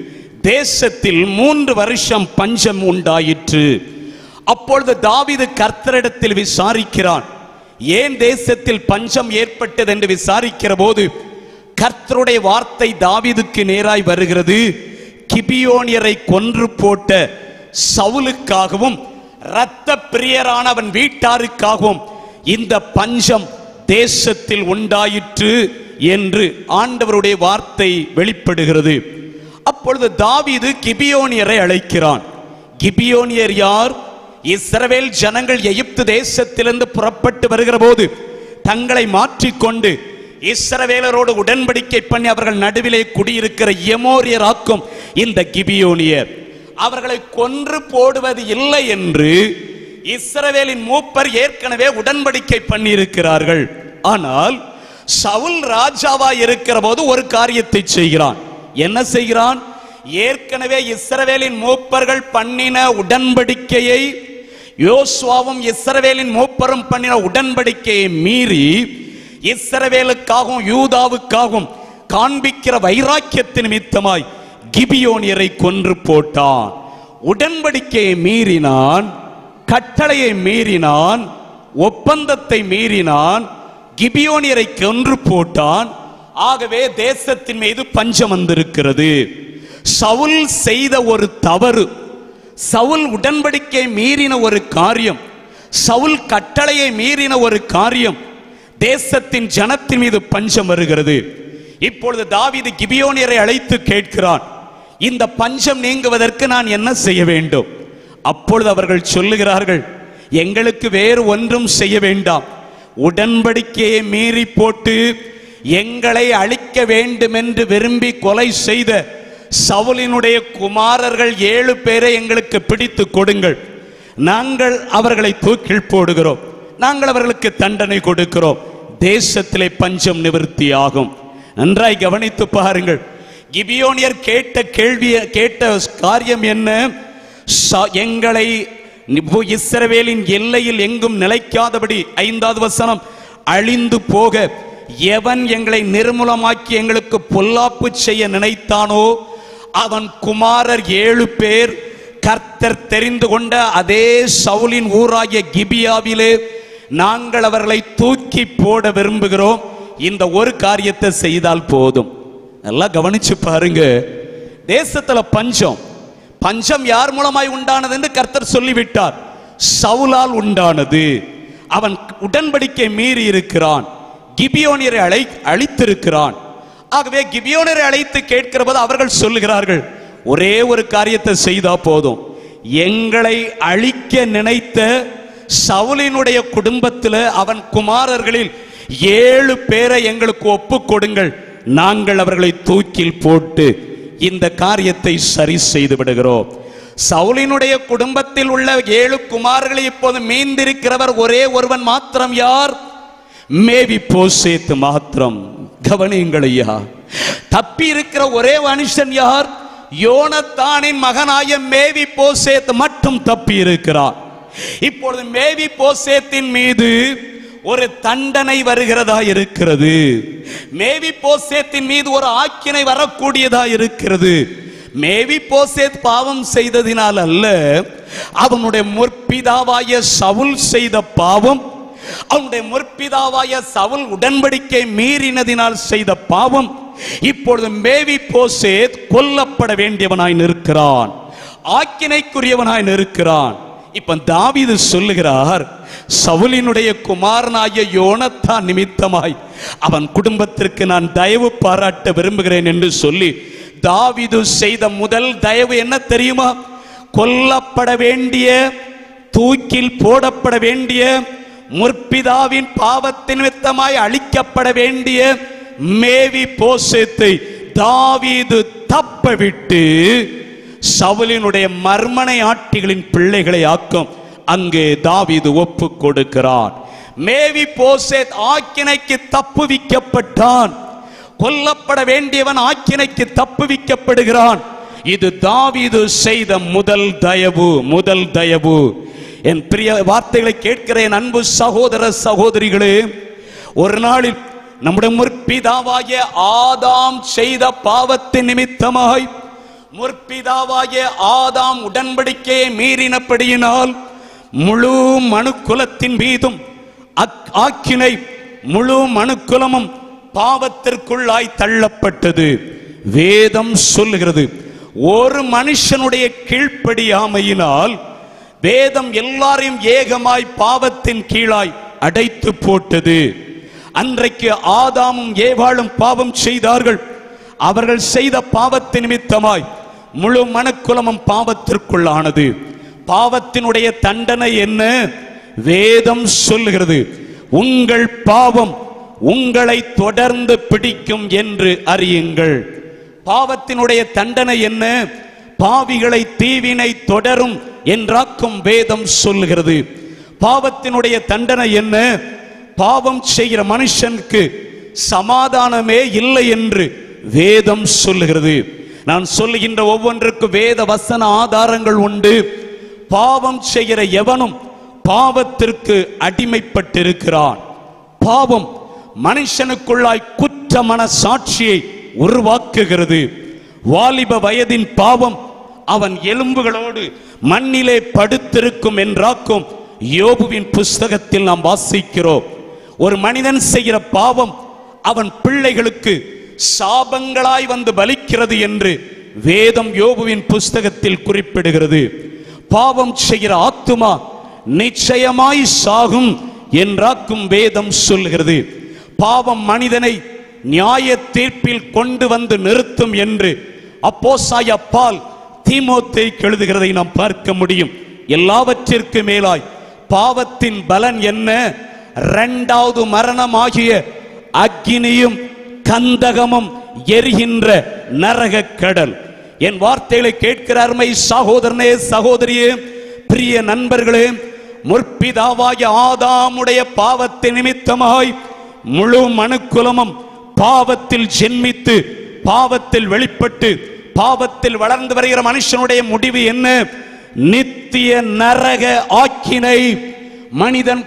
தேசத்தில் மூன்று வருஷம் பஞ்சம் உண்டாயிற்று அப்பொழுது தாவீது கர்த்தரிடத்தில் விசாரிக்கிறான் ஏன் தேசத்தில் பஞ்சம் ஏற்பட்டது என்று விசாரிக்கிற போது கர்த்தருடைய வார்த்தை தாவீதுக்கு நேராய் வருகிறது கிபியோனியரை கொன்று போட்ட சவுலுக்காகவும் இரத்த பிரியரான அவன் வீட்டாருக்காகவும் இந்த பஞ்சம் தேசத்தில் உண்டாயிற்று என்று ஆண்டவருடைய வார்த்தை வெளிப்படுகிறது அப்பொழுது தாவீது கிபியோனியரை அழைக்கிறான் கிபியோனியர் யார் இஸ்ரவேல் ஜனங்கள் எகிப்து தேசத்திலிருந்து புறப்பட்டு வருகிற போது தங்களை மாற்றிக்கொண்டு இஸ்ரவேலரோடு உடன்படிக்கை பண்ணி அவர்கள் நடுவிலே குடியிருக்கிற எமோரியராக்கும் இந்த கிபியோனியர் அவர்களை கொன்று போடுவது இல்லை என்று இஸ்ரவேலின் மூப்பர் ஏற்கனவே உடன்படிக்கை பண்ணி இருக்கிறார்கள் ஆனால் சவுல் ராஜாவா இருக்கிற போது ஒரு காரியத்தை செய்கிறான் என்ன செய்கிறான் ஏற்கனவே இஸ்ரவேலின் மூப்பர்கள் பண்ணின உடன்படிக்கையை யோசுவாவும் இஸ்ரவேலின் மூப்பரும் பண்ணின உடன்படிக்கையை மீறி இஸ்ரவேலுக்காகவும் யூதாவுக்காகவும் காண்பிக்கிற வைராக்கியத்தின் நிமித்தமாய் கிபியோனியரை கொன்று போட்டான் உடன்படிக்கையை மீறினான் கட்டளையை மீறினான் ஒப்பந்தத்தை மீறினான் கிபியோனியரை கொன்று போட்டான் ஆகவே தேசத்தின் மீது பஞ்சம் வந்திருக்கிறது சவுல் செய்த ஒரு தவறு சவுல் உடன்படிக்கை மீறின ஒரு காரியம் சவுல் கட்டளையை மீறின ஒரு காரியம் தேசத்தின் ஜனத்தின் மீது பஞ்சம் வருகிறது இப்பொழுது தாவீது கிபியோனியரை அழைத்து கேட்கிறான் இந்த பஞ்சம் நீங்குவதற்கு நான் என்ன செய்ய வேண்டும் அப்பொழுது அவர்கள் சொல்லுகிறார்கள் எங்களுக்கு வேறு ஒன்றும் செய்ய வேண்டாம் உடன்படிக்கையை மீறி போட்டு எங்களை அழிக்க வேண்டும் என்று விரும்பி கொலை செய்த சவுலினுடைய குமாரர்கள் ஏழு பேரை எங்களுக்கு பிடித்து கொடுங்கள் நாங்கள் அவர்களை தூக்கில் போடுகிறோம் நாங்கள் அவர்களுக்கு தண்டனை கொடுக்கிறோம் தேசத்திலே பஞ்சம் நிவர்த்தி ஆகும் நன்றாய் கவனித்து பாருங்கள் கிபியோனியர் கேட்ட கேள்வி கேட்ட காரியம் என்ன ச- எங்களை நிப்பு- இஸ்ரவேலின் எல்லையில் எங்கும் நிலைக்காதபடி ஐந்தாவது வசனம் அழிந்து போக எவன் எங்களை நிர்மூலமாக்கி எங்களுக்கு பொல்லாப்பு செய்ய நினைத்தானோ அவன் குமாரர் ஏழு பேர் கர்த்தர் தெரிந்து கொண்ட அதே சவுலின் ஊராகிய கிபியாவிலே நாங்கள் அவர்களை தூக்கி போட விரும்புகிறோம் இந்த ஒரு காரியத்தை செய்தால் போதும் நல்லா கவனிச்சு பாருங்க தேசத்துல பஞ்சம் பஞ்சம் யார் மூலமாய் உண்டானது என்று கர்த்தர் சொல்லிவிட்டார் சவுலால் உண்டானது அவன் உடன்படிக்கை மீறி இருக்கிறான் கிபியோனியரை அழை அழித்திருக்கிறான் ஆகவே கிபியோனரை அழைத்து கேட்கிற போது அவர்கள் சொல்லுகிறார்கள் ஒரே ஒரு காரியத்தை செய்தா போதும் எங்களை அழிக்க நினைத்த சவுலினுடைய குடும்பத்தில் அவன் குமாரர்களில் ஏழு பேரை எங்களுக்கு ஒப்புக் கொடுங்கள் நாங்கள் அவர்களை தூக்கில் போட்டு இந்த காரியத்தை சரி செய்து விடுகிறோம் சவுலினுடைய குடும்பத்தில் உள்ள ஏழு குமார்களை இப்போது மீந்திருக்கிறவர் ஒரே ஒருவன் மாத்திரம் யார் மேவி போசேத்து மாத்திரம் கவனியுங்கள் ஐயா தப்பி இருக்கிற ஒரே மனுஷன் யார் யோனத்தானின் மகனாய மேவி போசேத் மட்டும் தப்பி இருக்கிறார் இப்பொழுது மேவி போசேத்தின் மீது ஒரு தண்டனை வருகிறதா இருக்கிறது மேவி போசேத்தின் மீது ஒரு ஆக்கினை வரக்கூடியதா இருக்கிறது மேவி போசேத் பாவம் செய்ததினால் அல்ல அவனுடைய முற்பிதாவாய சவுல் செய்த பாவம் அவனுடைய முற்பிதாவாய சவுல் உடன்படிக்கை மீறினதினால் செய்த பாவம் இப்பொழுது மேவி போசேத் கொல்லப்பட வேண்டியவனாய் நிற்கிறான் ஆக்கினைக்குரியவனாய் நிற்கிறான் இப்ப தாவீது சொல்லுகிறார் சவுலினுடைய குமாரனாகிய யோனத்தான் நிமித்தமாய் அவன் குடும்பத்திற்கு நான் தயவு பாராட்ட விரும்புகிறேன் என்று சொல்லி தாவீது செய்த முதல் தயவு என்ன தெரியுமா கொல்லப்பட வேண்டிய தூக்கில் போடப்பட வேண்டிய முற்பிதாவின் பாவத்தின் நிமித்தமாய் அழிக்கப்பட வேண்டிய மேவி போசேத்தை தாவீது தப்ப விட்டு சவுலினுடைய மர்மனை ஆட்டிகளின் பிள்ளைகளை ஆக்கும் அங்கே தாவீது ஒப்பு கொடுக்கிறான் மேவி போசேத் ஆக்கினைக்கு தப்புவிக்கப்பட்டான் கொல்லப்பட வேண்டியவன் ஆக்கினைக்கு தப்புவிக்கப்படுகிறான் இது தாவீது செய்த முதல் தயவு முதல் தயவு என் பிரிய வார்த்தைகளை கேட்கிற என் அன்பு சகோதர சகோதரிகளே ஒரு நாளில் நம்முடைய முற்பிதாவாகிய ஆதாம் செய்த பாவத்தின் நிமித்தமாய் முற்பிதாவாகிய ஆதாம் உடன்படிக்கையை மீறினபடியினால் முழு மனுக்குலத்தின் மீதும் அக்- ஆக்கினை முழு மனுக்குலமும் பாவத்திற்குள்ளாய் தள்ளப்பட்டது வேதம் சொல்லுகிறது ஒரு மனுஷனுடைய கீழ்ப்படியாமையினால் வேதம் எல்லாரையும் ஏகமாய் பாவத்தின் கீழாய் அடைத்து போட்டது அன்றைக்கு ஆதாமும் ஏவாளும் பாவம் செய்தார்கள் அவர்கள் செய்த பாவத்தின் நிமித்தமாய் முழு மனக்குலமும் பாவத்திற்குள்ளானது பாவத்தினுடைய தண்டனை என்ன வேதம் சொல்லுகிறது உங்கள் பாவம் உங்களை தொடர்ந்து பிடிக்கும் என்று அறியுங்கள் பாவத்தினுடைய தண்டனை என்ன பாவிகளை தீவினை தொடரும் என்றாக்கும் வேதம் சொல்லுகிறது பாவத்தினுடைய தண்டனை என்ன பாவம் செய்கிற மனுஷனுக்கு சமாதானமே இல்லை என்று வேதம் சொல்லுகிறது நான் சொல்லுகின்ற ஒவ்வொன்றுக்கு வேத வசன ஆதாரங்கள் உண்டு பாவம் செய்கிற எவனும் பாவத்திற்கு அடிமைப்பட்டிருக்கிறான் பாவம் மனுஷனுக்குள்ளாய் குற்ற மன சாட்சியை உருவாக்குகிறது வாலிப வயதின் பாவம் அவன் எலும்புகளோடு மண்ணிலே படுத்திருக்கும் என்றாக்கும் யோபுவின் புஸ்தகத்தில் நாம் வாசிக்கிறோம் ஒரு மனிதன் செய்கிற பாவம் அவன் பிள்ளைகளுக்கு சாபங்களாய் வந்து பலிக்கிறது என்று வேதம் யோபுவின் புஸ்தகத்தில் குறிப்பிடுகிறது பாவம் செய்கிற ஆத்துமா நிச்சயமாய் சாகும் என்றாக்கும் வேதம் சொல்கிறது பாவம் மனிதனை நியாய தீர்ப்பில் கொண்டு வந்து நிறுத்தும் என்று அப்போசாய பால் தீமோத்தை எழுதுகிறதை நாம் பார்க்க முடியும் எல்லாவற்றிற்கு மேலாய் பாவத்தின் பலன் என்ன இரண்டாவது மரணமாகிய அக்கினியும் கந்தகமும் எரிகின்ற நரக கடல் என் வார்த்தைகளை கேட்கிற அருமை சகோதரனே சகோதரியே பிரிய நண்பர்களே முற்பிதாவாகிய ஆதாமுடைய பாவத்தின் நிமித்தமாய் முழு மனுக்குலமும் பாவத்தில் ஜென்மித்து பாவத்தில் வெளிப்பட்டு பாவத்தில் வளர்ந்து வருகிற மனுஷனுடைய முடிவு என்ன நித்திய நரக ஆக்கினை மனிதன்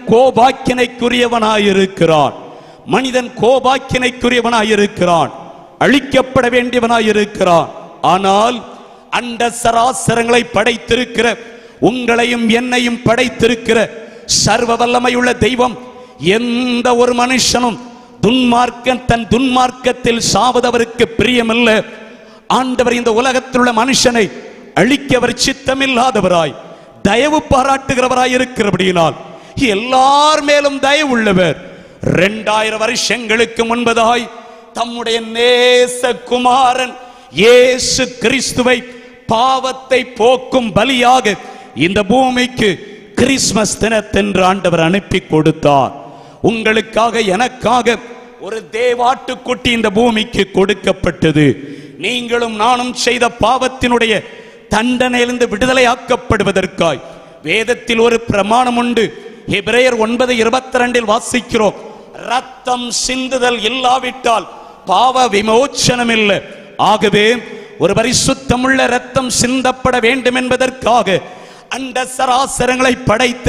கோபாக்கினைக்குரியவனாயிருக்கிறான் மனிதன் கோபாக்கினைக்குரியவனாயிருக்கிறான் அழிக்கப்பட வேண்டியவனாயிருக்கிறான் ஆனால் அண்ட சராசரங்களை படைத்திருக்கிற உங்களையும் என்னையும் படைத்திருக்கிற சர்வ வல்லமையுள்ள தெய்வம் எந்த ஒரு மனுஷனும் துன்மார்க்கன் தன் துன்மார்க்கத்தில் சாவதவருக்கு பிரியமில்ல ஆண்டவர் இந்த உலகத்தில் உள்ள மனுஷனை அழிக்கவர் சித்தமில்லாதவராய் தயவு பாராட்டுகிறவராய் இருக்கிறபடியினால் எல்லார் மேலும் தயவு உள்ளவர் இரண்டாயிரம் வருஷங்களுக்கு முன்பதாய் தம்முடைய நேச குமாரன் இயேசு கிறிஸ்துவை பாவத்தை போக்கும் பலியாக இந்த பூமிக்கு கிறிஸ்மஸ் தினத்தென்று ஆண்டவர் அனுப்பி கொடுத்தார் உங்களுக்காக எனக்காக ஒரு தேவாட்டுக்குட்டி இந்த பூமிக்கு கொடுக்கப்பட்டது நீங்களும் நானும் செய்த பாவத்தினுடைய தண்டனையிலிருந்து விடுதலையாக்கப்படுவதற்காய் வேதத்தில் ஒரு பிரமாணம் உண்டு எபிரேயர் ஒன்பது இருபத்தி ரெண்டில் வாசிக்கிறோம் ரத்தம் சிந்துதல் இல்லாவிட்டால் பாவ விமோச்சனம் இல்லை ஆகவே ஒரு பரிசுத்தமுள்ள ரத்தம் சிந்தப்பட வேண்டும் என்பதற்காக அண்ட சராசரங்களை படைத்த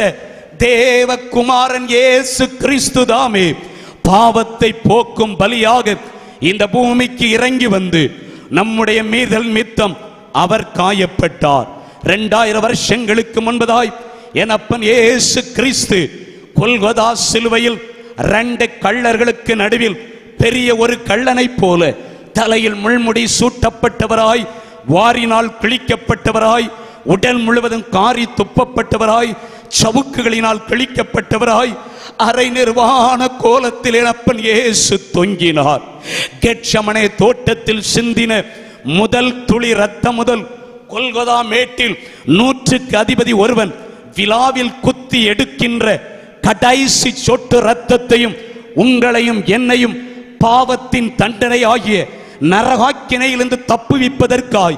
தேவகுமாரன் இயேசு கிறிஸ்து தாமே பாவத்தை போக்கும் பலியாக இந்த பூமிக்கு இறங்கி வந்து நம்முடைய மீதல் மித்தம் அவர் காயப்பட்டார் இரண்டாயிரம் வருஷங்களுக்கு முன்பதாய் என் அப்பன் இயேசு கிறிஸ்து கொல்கதா சிலுவையில் ரெண்டு கள்ளர்களுக்கு நடுவில் பெரிய ஒரு கள்ளனைப் போல தலையில் முள்முடி சூட்டப்பட்டவராய் வாரினால் கிழிக்கப்பட்டவராய் உடல் முழுவதும் காரி துப்பப்பட்டவராய் சவுக்குகளினால் கிழிக்கப்பட்டவராய் அரை நிர்வாண கோலத்தில் இழப்பன் இயேசு தொங்கினார் கெட்சமனே தோட்டத்தில் சிந்தின முதல் துளி ரத்தம் முதல் கொல்கொதா மேட்டில் நூற்றுக்கு அதிபதி ஒருவன் விழாவில் குத்தி எடுக்கின்ற கடைசி சொட்டு ரத்தத்தையும் உங்களையும் என்னையும் பாவத்தின் தண்டனை ஆகிய நரகாக்கினையிலிருந்து தப்புவிப்பதற்காய்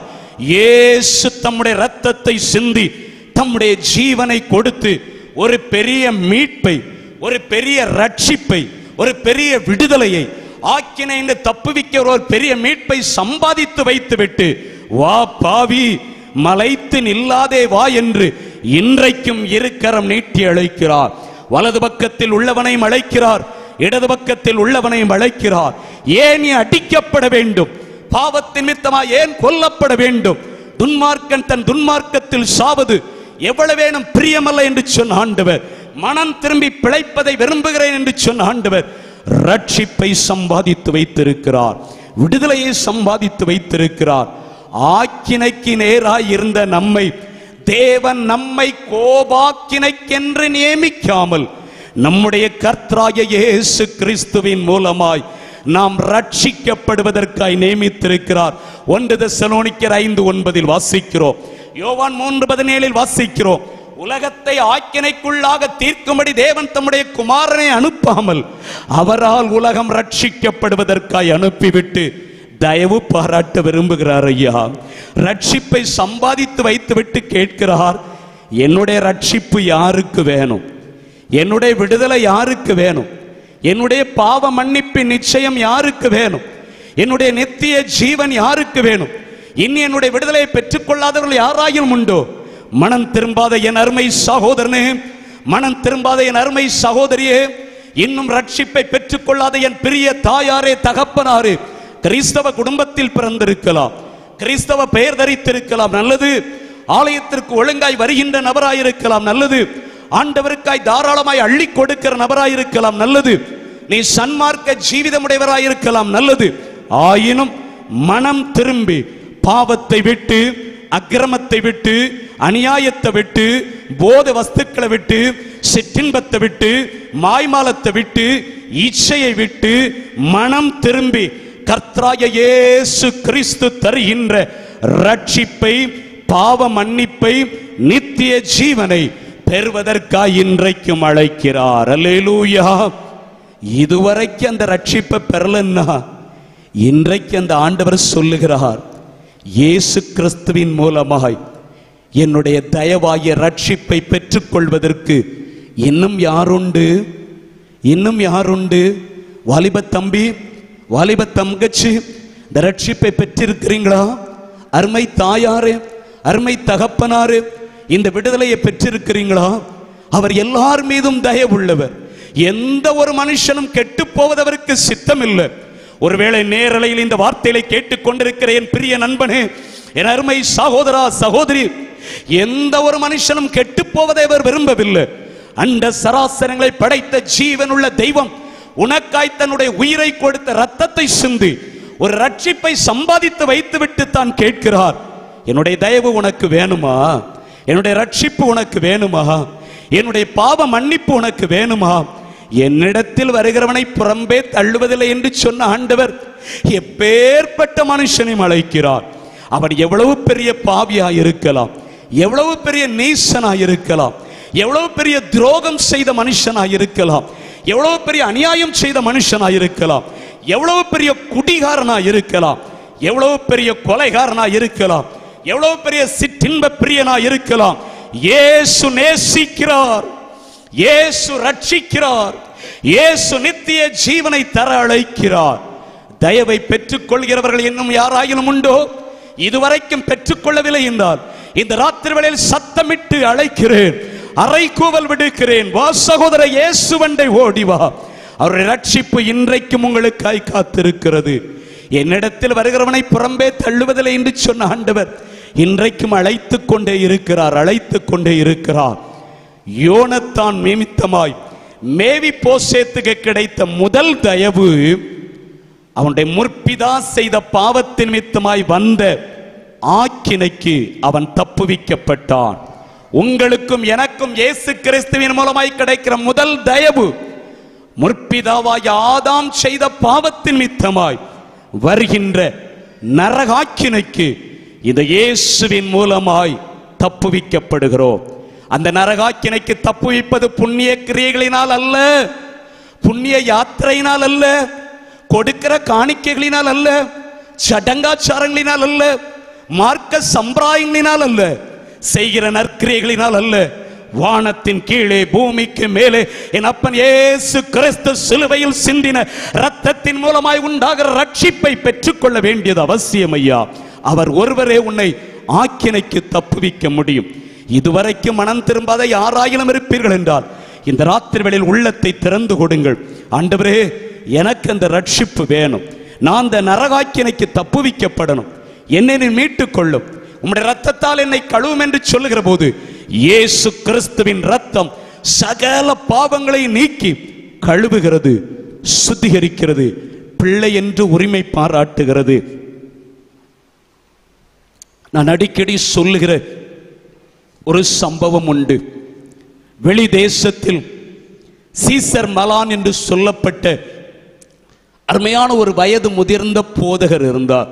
இயேசு தம்முடைய ரத்தத்தை சிந்தி தம்முடைய ஜீவனை கொடுத்து ஒரு பெரிய மீட்பை ஒரு பெரிய ரட்சிப்பை ஒரு பெரிய விடுதலையை ஆக்கினை தப்புவிக்க ஒரு பெரிய மீட்பை சம்பாதித்து வைத்துவிட்டு வா பாவி மலைத்து நில்லாதே வா என்று இன்றைக்கும் இருக்கரம் நீட்டி அழைக்கிறார் வலது பக்கத்தில் உள்ளவனையும் அழைக்கிறார் இடது பக்கத்தில் உள்ளவனையும் அழைக்கிறார் ஏன் நீ அடிக்கப்பட வேண்டும் பாவத்தின் நிமித்தமா ஏன் கொல்லப்பட வேண்டும் துன்மார்க்கன் தன் துன்மார்க்கத்தில் சாவது எவ்வளவேனும் பிரியமல்ல என்று சொன்ன ஆண்டவர் மனம் திரும்பி பிழைப்பதை விரும்புகிறேன் என்று சொன்ன ஆண்டவர் ரட்சிப்பை சம்பாதித்து வைத்திருக்கிறார் விடுதலையை சம்பாதித்து வைத்திருக்கிறார் ஆக்கினைக்கு நேராய் இருந்த நம்மை தேவன் நம்மை கோபாக்கினைக்கென்று நியமிக்காமல் நம்முடைய கர்த்தராகிய இயேசு கிறிஸ்துவின் மூலமாய் நாம் ரட்சிக்கப்படுவதற்காய் நியமித்திருக்கிறார் ஒன்று தெசலோனிக்கர் ஐந்து ஒன்பதில் வாசிக்கிறோம் யோவான் மூன்று பதினேழில் வாசிக்கிறோம் உலகத்தை ஆக்கினைக்குள்ளாக தீர்க்கும்படி தேவன் தம்முடைய குமாரனை அனுப்பாமல் அவரால் உலகம் ரட்சிக்கப்படுவதற்காய் அனுப்பிவிட்டு தயவு பாராட்ட விரும்புகிறார் ஐயா ரட்சிப்பை சம்பாதித்து வைத்துவிட்டு கேட்கிறார் என்னுடைய ரட்சிப்பு யாருக்கு வேணும் என்னுடைய விடுதலை யாருக்கு வேணும் என்னுடைய பாவ மன்னிப்பின் நிச்சயம் யாருக்கு வேணும் என்னுடைய நித்திய ஜீவன் யாருக்கு வேணும் இனி என்னுடைய விடுதலையை பெற்றுக்கொள்ளாதவர்கள் யாராயும் உண்டோ மனம் திரும்பாத என் அருமை சகோதரனே மனம் திரும்பாத என் அருமை சகோதரியே இன்னும் ரட்சிப்பை பெற்றுக்கொள்ளாத என் பிரிய தாயாரே தகப்பனாரே கிறிஸ்தவ குடும்பத்தில் பிறந்திருக்கலாம் கிறிஸ்தவ பெயர் தரித்திருக்கலாம் நல்லது ஆலயத்திற்கு ஒழுங்காய் வருகின்ற நபராயிருக்கலாம் நல்லது ஆண்டவருக்காய் தாராளமாய் அள்ளி கொடுக்கிற நபராயிருக்கலாம் நல்லது நீ சன்மார்க்க ஜீவிதமுடையவராயிருக்கலாம் நல்லது ஆயினும் மனம் திரும்பி பாவத்தை விட்டு அக்கிரமத்தை விட்டு அநியாயத்தை விட்டு போத வஸ்துக்களை விட்டு சிற்றின்பத்தை விட்டு மாய்மாலத்தை விட்டு இச்சையை விட்டு மனம் திரும்பி கர்த்தராய இயேசு கிறிஸ்து தருகின்ற ரட்சிப்பை பாவ மன்னிப்பை நித்திய ஜீவனை பெறுவதற்காய் இன்றைக்கும் அழைக்கிறார் அல்லேலூயா இதுவரைக்கும் அந்த ரட்சிப்பை பெறலன்னா இன்றைக்கு அந்த ஆண்டவர் சொல்லுகிறார் இயேசு கிறிஸ்துவின் மூலமாய் என்னுடைய தயவாகிய ரட்சிப்பை பெற்றுக்கொள்வதற்கு இன்னும் யாருண்டு இன்னும் யாருண்டு வாலிப தம்பி வாலிப தங்கச்சி இந்த ரட்சிப்பை பெற்றிருக்கிறீங்களா அருமை தாயாரே அருமை தகப்பனாரே இந்த விடுதலையை பெற்றிருக்கிறீங்களா அவர் எல்லார் மீதும் தயவுள்ளவர் எந்த ஒரு மனுஷனும் கெட்டு போவதவருக்கு சித்தம் இல்லை ஒருவேளை நேரலையில் இந்த வார்த்தைகளை கேட்டுக்கொண்டிருக்கிற என் பிரிய நண்பனே என் அருமை சகோதரா சகோதரி எந்த ஒரு மனுஷனும் கெட்டு போவதை அவர் விரும்பவில்லை அண்ட சராசரங்களை படைத்த ஜீவனுள்ள தெய்வம் உனக்காய் தன்னுடைய உயிரை கொடுத்த ரத்தத்தை சிந்தி ஒரு ரட்சிப்பை சம்பாதித்து வைத்துவிட்டு தான் கேட்கிறார் என்னுடைய தயவு உனக்கு வேணுமா என்னுடைய ரட்சிப்பு உனக்கு வேணுமா என்னுடைய பாவ மன்னிப்பு உனக்கு வேணுமா என்னிடத்தில் வருகிறவனை புறம்பே தள்ளுவதில்லை என்று சொன்ன ஆண்டவர் எப்பேற்பட்ட மனுஷனையும் அழைக்கிறார் அவன் எவ்வளவு பெரிய பாவியா இருக்கலாம் எவ்வளவு பெரிய நீசனா இருக்கலாம் எவ்வளவு பெரிய துரோகம் செய்த மனுஷனா இருக்கலாம் எவ்வளவு பெரிய அநியாயம் செய்த மனுஷனா இருக்கலாம் எவ்வளவு பெரிய குடிகாரனா இருக்கலாம் எவ்வளவு பெரிய கொலைகாரனா இருக்கலாம் எவ்வளவு பெரிய சிற்றின்ப பிரியனா இருக்கலாம் இயேசு நேசிக்கிறார் இயேசு ரட்சிக்கிறார் இயேசு நித்திய ஜீவனை தர அழைக்கிறார் தயவை பெற்றுக் கொள்கிறவர்கள் இன்னும் யாராயினும் உண்டோ இதுவரைக்கும் பெற்றுக்கொள்ளவில்லை என்றால் இந்த ராத்திரி வேளையில் சத்தமிட்டு அழைக்கிறேன் அறைகூவல் விடுக்கிறேன் வா சகோதர இயேசுவண்டை ஓடி வா அவருடைய ரட்சிப்பு இன்றைக்கும் உங்களுக்காய் காத்திருக்கிறது என்னிடத்தில் வருகிறவனை புறம்பே தள்ளுவதில்லை என்று சொன்ன ஆண்டவர் இன்றைக்கும் அழைத்துக் கொண்டே இருக்கிறார் அழைத்துக் கொண்டே இருக்கிறார் யோனத்தான் நிமித்தமாய் மேவி போசேத்துக்கு கிடைத்த முதல் தயவு அவனுடைய முற்பிதா செய்த பாவத்தின் நிமித்தமாய் வந்த ஆக்கினைக்கு அவன் தப்புவிக்கப்பட்டான் உங்களுக்கும் எனக்கும் இயேசு கிறிஸ்துவின் மூலமாய் கிடைக்கிற முதல் தயவு முற்பிதாவாய் ஆதாம் செய்த பாவத்தின் நிமித்தமாய் வருகின்ற நரகாக்கினைக்கு இந்த இயேசுவின் மூலமாய் தப்புவிக்கப்படுகிறோம் அந்த நரகாக்கினைக்கு தப்புவிப்பது புண்ணிய கிரியைகளினால் அல்ல புண்ணிய யாத்திரையினால் அல்ல கொடுக்கிற காணிக்கைகளினால் அல்ல சடங்காச்சாரங்களினால் அல்ல மார்க்க சம்பிரதாயங்களினால் அல்ல செய்கிற நற்கிரியைகளினால் அல்ல வானத்தின் கீழே பூமிக்கு மேலே என் அப்பன் இயேசு கிறிஸ்து சிலுவையில் சிந்தின ரத்தத்தின் மூலமாய் உண்டாகிற ரட்சிப்பை பெற்றுக்கொள்ள வேண்டியது அவசியம் ஐயா அவர் ஒருவரே உன்னை ஆக்கினைக்கு தப்புவிக்க முடியும் இதுவரைக்கும் மனம் திரும்பாத யாராயிலும் இருப்பீர்கள் என்றால் இந்த ராத்திரி வேளையில் உள்ளத்தை திறந்து கொடுங்கள் ஆண்டவரே எனக்கு அந்த ரட்சிப்பு வேணும் நான் அந்த நரகாக்கினைக்கு தப்புவிக்கப்படணும் என்னை நீ மீட்டுக் கொள்ளும் உம்முடைய ரத்தத்தால் என்னை கழுவும் என்று சொல்லுகிற போது இயேசு கிறிஸ்துவின் ரத்தம் சகல பாவங்களை நீக்கி கழுவுகிறது சுத்திகரிக்கிறது பிள்ளை என்று உரிமை பாராட்டுகிறது நான் அடிக்கடி சொல்லுகிற ஒரு சம்பவம் உண்டு வெளி தேசத்தில் சீசர் மலான் என்று சொல்லப்பட்ட அருமையான ஒரு வயது முதிர்ந்த போதகர் இருந்தார்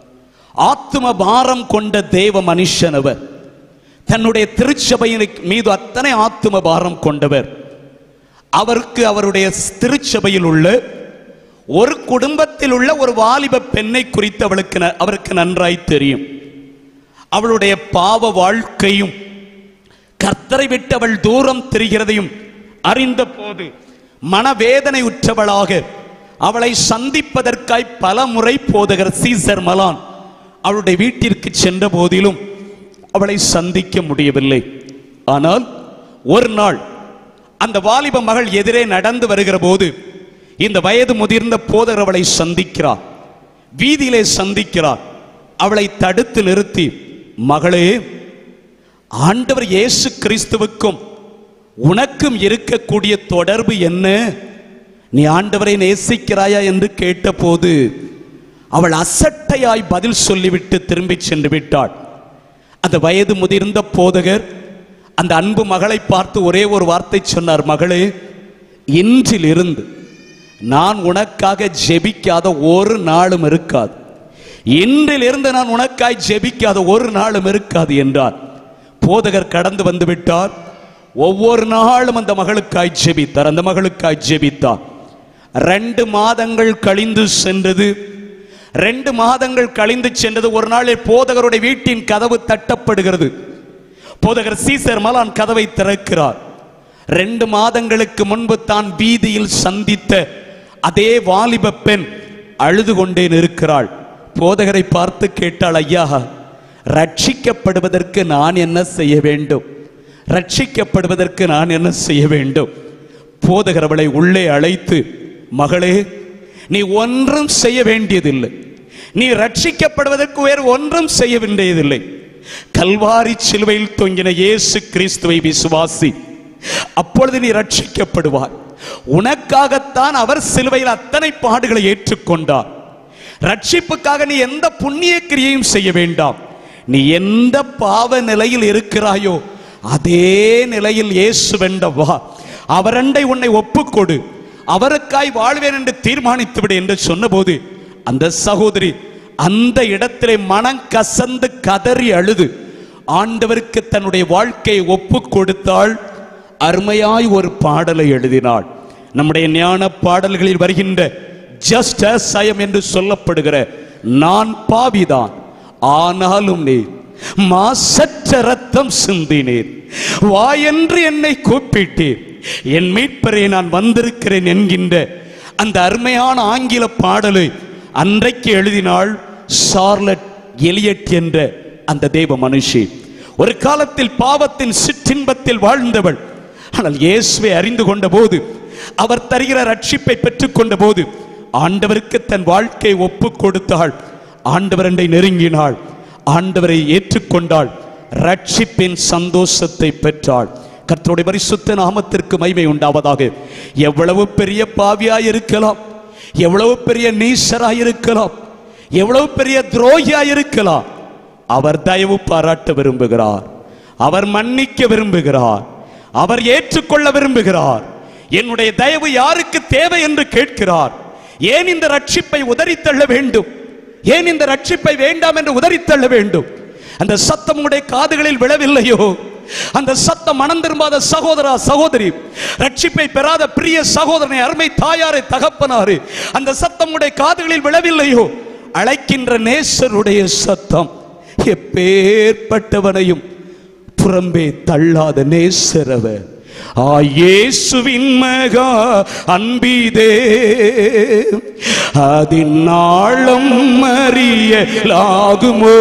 ஆத்தும பாரம் கொண்ட தேவ மனுஷன் அவர் தன்னுடைய திருச்சபையின் மீது அத்தனை ஆத்தும பாரம் கொண்டவர் அவருக்கு அவருடைய திருச்சபையில் உள்ள ஒரு குடும்பத்தில் உள்ள ஒரு வாலிப பெண்ணை குறித்து அவளுக்கு ந- அவருக்கு நன்றாய் தெரியும் அவளுடைய பாவ வாழ்க்கையும் கர்த்தரை விட்டு அவள் தூரம் தெரிகிறதையும் அறிந்த போது மனவேதனை உற்றவளாக அவளை சந்திப்பதற்காய் பல முறை போதகர் சீசர் மலான் அவளுடைய வீட்டிற்கு சென்ற போதிலும் அவளை சந்திக்க முடியவில்லை ஆனால் ஒரு நாள் அந்த வாலிப மகள் எதிரே நடந்து வருகிற போது இந்த வயது முதிர்ந்த போதகர் அவளை சந்திக்கிறார் வீதியிலே சந்திக்கிறார் அவளை தடுத்து நிறுத்தி மகளே ஆண்டவர் இயேசு கிறிஸ்துவுக்கும் உனக்கும் இருக்கக்கூடிய தொடர்பு என்ன நீ ஆண்டவரை நேசிக்கிறாயா என்று கேட்டபோது அவள் அசட்டையாய் பதில் சொல்லிவிட்டு திரும்பி சென்று விட்டாள் அந்த வயது முதிர்ந்த போதகர் அந்த அன்பு மகளை பார்த்து ஒரே ஒரு வார்த்தை சொன்னார் மகளே இன்றிலிருந்து நான் உனக்காக ஜெபிக்காத ஒரு நாளும் இருக்காது இன்றிலிருந்து நான் உனக்காய் ஜெபிக்காத ஒரு நாளும் இருக்காது என்றார் போதகர் கடந்து வந்து விட்டார் ஒவ்வொரு நாளும் அந்த மகளுக்காய் ஜெபித்தார் அந்த மகளுக்காய் ஜெபித்தார் ரெண்டு மாதங்கள் கழிந்து சென்றது ரெண்டு மாதங்கள் கழிந்து சென்றது ஒரு நாளில் போதகருடைய வீட்டின் கதவு தட்டப்படுகிறது போதகர் சீசர் மலான் கதவை திறக்கிறார் ரெண்டு மாதங்களுக்கு முன்பு தான் வீதியில் சந்தித்த அதே வாலிப பெண் அழுது கொண்டே நிற்கிறாள் போதகரை பார்த்து கேட்டாள் ஐயா ரட்சிக்கப்படுவதற்கு நான் என்ன செய்ய வேண்டும் ரட்சிக்கப்படுவதற்கு நான் என்ன செய்ய வேண்டும் போதகர் அவளை உள்ளே அழைத்து மகளே நீ ஒன்றும் செய்ய வேண்டியதில்லை நீ ரட்சிக்கப்படுவதற்கு வேறு ஒன்றும் செய்ய வேண்டியதில்லை கல்வாரி சிலுவையில் தொங்கின இயேசு கிறிஸ்துவை விசுவாசி அப்பொழுது நீ ரட்சிக்கப்படுவார் உனக்காகத்தான் அவர் சிலுவையில் அத்தனை பாடுகளை ஏற்றுக்கொண்டார் ரட்சிப்புக்காக நீ எந்த புண்ணிய கிரியையும் செய்ய வேண்டாம் நீ எந்த பாவ நிலையில் இருக்கிறாயோ அதே நிலையில் இயேசு வெண்ட வா அவரண்டை உன்னை ஒப்புக்கொடு அவருக்காய் வாழ்வேன் என்று தீர்மானித்து விடு என்று சொன்னபோது அந்த சகோதரி அந்த இடத்திலே மனம் கசந்து கதறி அழுது ஆண்டவருக்கு தன்னுடைய வாழ்க்கையை ஒப்பு கொடுத்தாள் அருமையாய் ஒரு பாடலை எழுதினாள் நம்முடைய ஞான பாடல்களில் வருகின்ற ஜஸ்ட் சயம் என்று சொல்லப்படுகிற நான் பாவிதான் ஆனாலும் நீர் மாசற்ற ரத்தம் சிந்தினீர் வா என்று என்னை கூப்பிட்டீர் என் மீட்பரை நான் வந்திருக்கிறேன் என்கின்ற அந்த அருமையான ஆங்கில பாடலை அன்றைக்கு எழுதினாள் சார்லட் எலியட் என்ற அந்த தேவ மனுஷி ஒரு காலத்தில் பாவத்தின் சிற்றின்பத்தில் வாழ்ந்தவள் ஆனால் இயேசுவை அறிந்து கொண்ட போது அவர் தருகிற ரட்சிப்பை பெற்றுக்கொண்ட போது ஆண்டவருக்கு தன் வாழ்க்கையை ஒப்பு கொடுத்தாள் ஆண்டவரண்டை நெருங்கினாள் ஆண்டவரை ஏற்றுக்கொண்டாள் ரட்சிப்பின் சந்தோஷத்தை பெற்றாள் கர்த்தருடைய பரிசுத்த நாமத்திற்கு மகிமை உண்டாவதாக எவ்வளவு பெரிய பாவியாய் இருக்கலாம் எவ்வளவு பெரிய நீசராய் இருக்கலாம் எவ்வளவு பெரிய துரோகியாய் இருக்கலாம் அவர் தயவு பாராட்ட விரும்புகிறார் அவர் மன்னிக்க விரும்புகிறார் அவர் ஏற்றுக்கொள்ள விரும்புகிறார் என்னுடைய தயவு யாருக்கு தேவை என்று கேட்கிறார் ஏன் இந்த ரட்சிப்பை உதறித்தள்ள வேண்டும் ஏன் இந்த ரட்சிப்பை வேண்டாம் என்று உதறித்தள்ள வேண்டும் அந்த சத்தம் உடைய காதுகளில் விழவில்லையோ அந்த சத்தம் மனம் திரும்பாத சகோதரா சகோதரி ரட்சிப்பை பெறாத பிரிய சகோதரனை அருமை தாயாரை தகப்பனாரு அந்த சத்தம் உடைய காதுகளில் விழவில்லையோ அழைக்கின்ற நேசருடைய சத்தம் எப்பேற்பட்டவனையும் புறம்பே தள்ளாத நேசரவர் ஆ இயேசுவின் மகா அன்பிதே அதின் நாளம் அறியலாகுமோ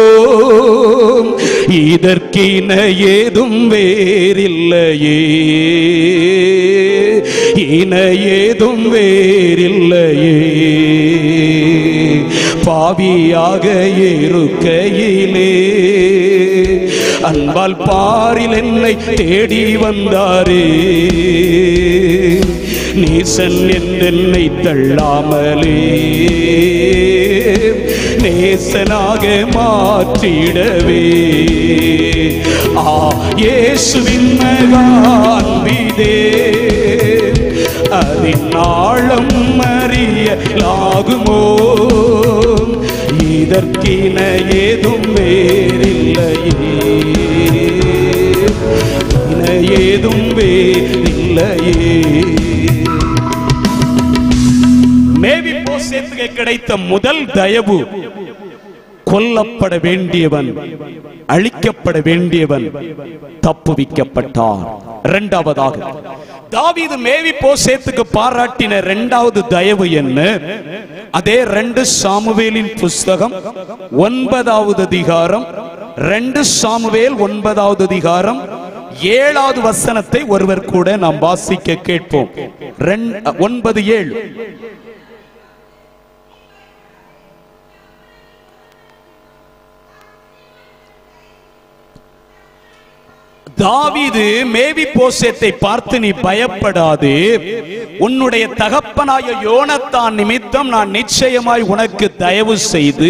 இதற்கின ஏதும் வேறில்லையே இன ஏதும் வேறில்லையே பாவியாக இருக்கையிலே அன்பால் பாரில் என்னை தேடி வந்தாரே நீசன் என்னை தள்ளாமலே நேசனாக மாற்றிடவே ஆ இயேசுவின் மகான்பிதே அதின் ஆழம் அறியலாகுமோ இதற்கின ஏதும் வேறில்லையே இன ஏதும் வேறில்லையே மேவி போசேத்துக்கு கிடைத்த முதல் தயவு கொல்லப்பட வேண்டியவன் அழிக்கப்பட வேண்டியவன் தப்புவிக்கப்பட்டார் இரண்டாவதாக தாவீது மேவி போசேத்துக்கு பாராட்டின இரண்டாவது தயவு என்ன அதே ரெண்டு சாமுவேலின் புஸ்தகம் ஒன்பதாவது அதிகாரம் ரெண்டு சாமுவேல் ஒன்பதாவது அதிகாரம் ஏழாவது வசனத்தை ஒருவர் கூட நாம் வாசிக்க கேட்போம் ரெண்டு- ஒன்பது ஏழு தாவீது மேவி போசேத்தை பார்த்து நீ பயப்படாதே உன்னுடைய தகப்பனாய யோனத்தான் நிமித்தம் நான் நிச்சயமாய் உனக்கு தயவு செய்து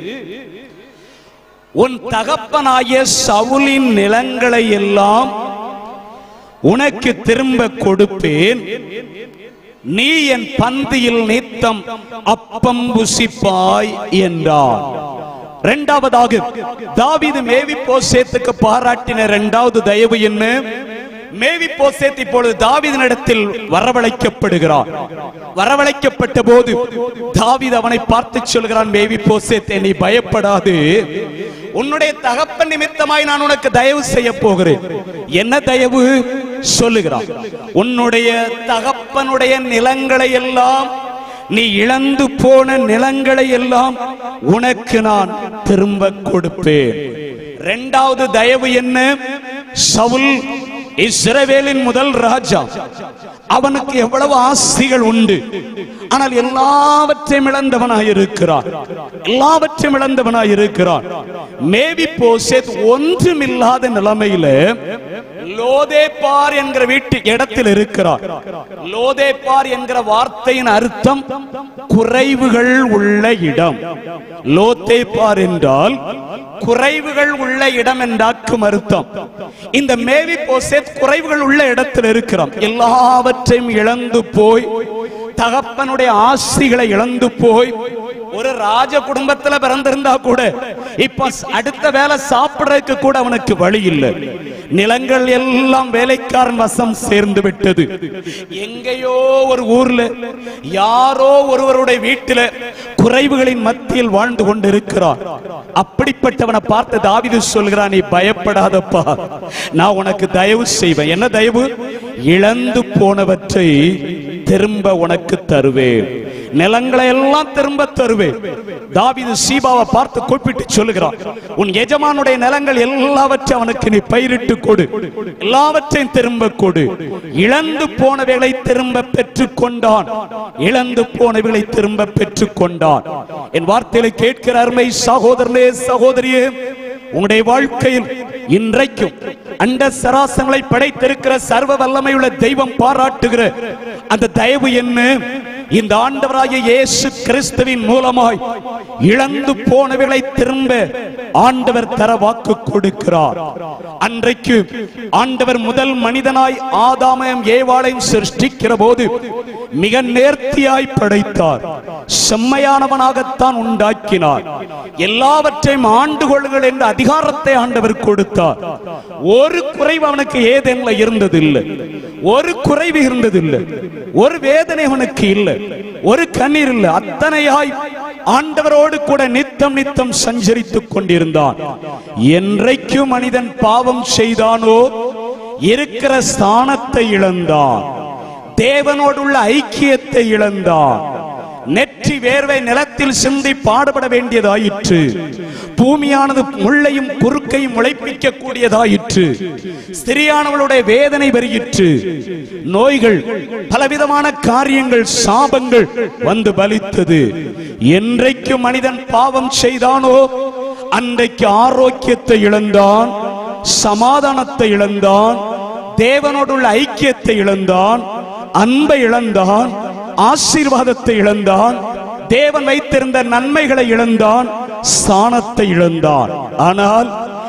உன் தகப்பனாய சவுலின் நிலங்களை எல்லாம் உனக்கு திரும்ப கொடுப்பேன் நீ என் பந்தியில் நித்தம் அப்பம் புசிப்பாய் என்றார் இரண்டாவதாக தாவீது மேவி போசேத்துக்கு பாராட்டின இரண்டாவது தயவு என்ன மேவி போசேத் இப்பொழுது தாவீதினிடத்தில் வரவழைக்கப்படுகிறார் வரவழைக்கப்பட்ட போது தாவீது அவனை பார்த்து சொல்கிறான் மேவி போசேத்தே நீ பயப்படாது உன்னுடைய தகப்பன் நிமித்தமாய் நான் உனக்கு தயவு செய்ய போகிறேன் என்ன தயவு சொல்லுகிறான் உன்னுடைய தகப்பனுடைய நிலங்களை எல்லாம் நீ இழந்து போன நிலங்களை எல்லாம் உனக்கு நான் திரும்ப கொடுப்பேன் இரண்டாவது தயவு என்ன சவுல் இஸ்ரவேலின் முதல் ராஜா அவனுக்கு எவ்வளவு ஆஸ்திகள் உண்டு ஆனால் எல்லாவற்றையும் இழந்தவனாய் இருக்கிறான் எல்லாவற்றையும் இழந்தவனாய் இருக்கிறான் மேவி போசேத் ஒன்றுமில்லாத நிலைமையில லோதேபார் என்கிற வீட்டு இடத்தில் இருக்கிறார் லோதேபார் என்கிற வார்த்தையின் அர்த்தம் குறைவுகள் உள்ள இடம் லோதேபார் என்றால் குறைவுகள் உள்ள இடம் என்றாக்கும் அர்த்தம் இந்த மேவி போசேத் குறைவுகள் உள்ள இடத்தில் இருக்கிறான் எல்லாவற்றையும் இழந்து போய் தகப்பனுடைய ஆசிகளை இழந்து போய் ஒரு ராஜ குடும்பத்துல பிறந்திருந்தா கூட இப்ப அடுத்த வேலை சாப்பிடறதுக்கு கூட அவனுக்கு வழி இல்லை நிலங்கள் எல்லாம் வேலைக்காரன் வசம் சேர்ந்து விட்டது எங்கேயோ ஒரு ஊர்ல யாரோ ஒருவருடைய வீட்டில குறைவுகளின் மத்தியில் வாழ்ந்து கொண்டிருக்கிறார் அப்படிப்பட்டவனை பார்த்து தாவிது சொல்கிறான் நீ பயப்படாதப்பா நான் உனக்கு தயவு செய்வேன் என்ன தயவு இழந்து போனவற்றை திரும்ப உனக்கு தருவேன் நிலங்களை எல்லாம் திரும்ப தருவேன் தாவீது சீபாவை பார்த்து கூப்பிட்டு சொல்லுகிறான் உன் எஜமானுடைய நிலங்கள் எல்லாவற்றையும் அவனுக்கு நீ பயிரிட்டு கொடு எல்லாவற்றையும் திரும்ப கொடு இழந்து போனவைகளை திரும்ப பெற்றுக் கொண்டான் இழந்து போனவைகளை திரும்ப பெற்றுக் கொண்டான் என் வார்த்தைகளை கேட்கிற அருமை சகோதரனே சகோதரியே உங்களுடைய வாழ்க்கையில் இன்றைக்கும் அண்ட சராசங்களை படைத்திருக்கிற சர்வ வல்லமையுள்ள தெய்வம் பாராட்டுகிற அந்த தயவு என்ன இந்த ஆண்டவராகிய இயேசு கிறிஸ்துவின் மூலமாய் இழந்து போனவைகளை திரும்ப ஆண்டவர் தர வாக்கு கொடுக்கிறார் அன்றைக்கு ஆண்டவர் முதல் மனிதனாய் ஆதாமயம் ஏவாளையும் சிருஷ்டிக்கிற போது மிக நேர்த்தியாய் படைத்தார் செம்மையானவனாகத்தான் உண்டாக்கினார் எல்லாவற்றையும் ஆண்டு கொள்ளுங்கள் என்ற அதிகாரத்தை ஆண்டவர் கொடுத்தார் ஒரு குறைவு அவனுக்கு ஏதேன்ல இருந்ததில்லை ஒரு குறைவு இருந்ததில்லை ஒரு வேதனை அவனுக்கு இல்லை ஒரு கண்ணீர் இல்லை அத்தனையாய் ஆண்டவரோடு கூட நித்தம் நித்தம் சஞ்சரித்துக் கொண்டிருந்தான் என்றைக்கு மனிதன் பாவம் செய்தானோ இருக்கிற ஸ்தானத்தை இழந்தான் தேவனோடுள்ள ஐக்கியத்தை இழந்தான் நெற்றி வேர்வை நிலத்தில் சிந்தி பாடுபட வேண்டியதாயிற்று பூமியானது முள்ளையும் குறுக்கையும் முளைப்பிக்க கூடியதாயிற்று ஸ்திரியானவளுடைய வேதனை பெருகிற்று நோய்கள் பலவிதமான காரியங்கள் சாபங்கள் வந்து பலித்தது என்றைக்கு மனிதன் பாவம் செய்தானோ அன்றைக்கு ஆரோக்கியத்தை இழந்தான் சமாதானத்தை இழந்தான் தேவனோடுள்ள ஐக்கியத்தை இழந்தான் அன்பை இழந்தான் ஆசீர்வாதத்தை இழந்தான் தேவன் வைத்திருந்த நன்மைகளை இழந்தான் ஸ்தானத்தை இழந்தான் ஆனால்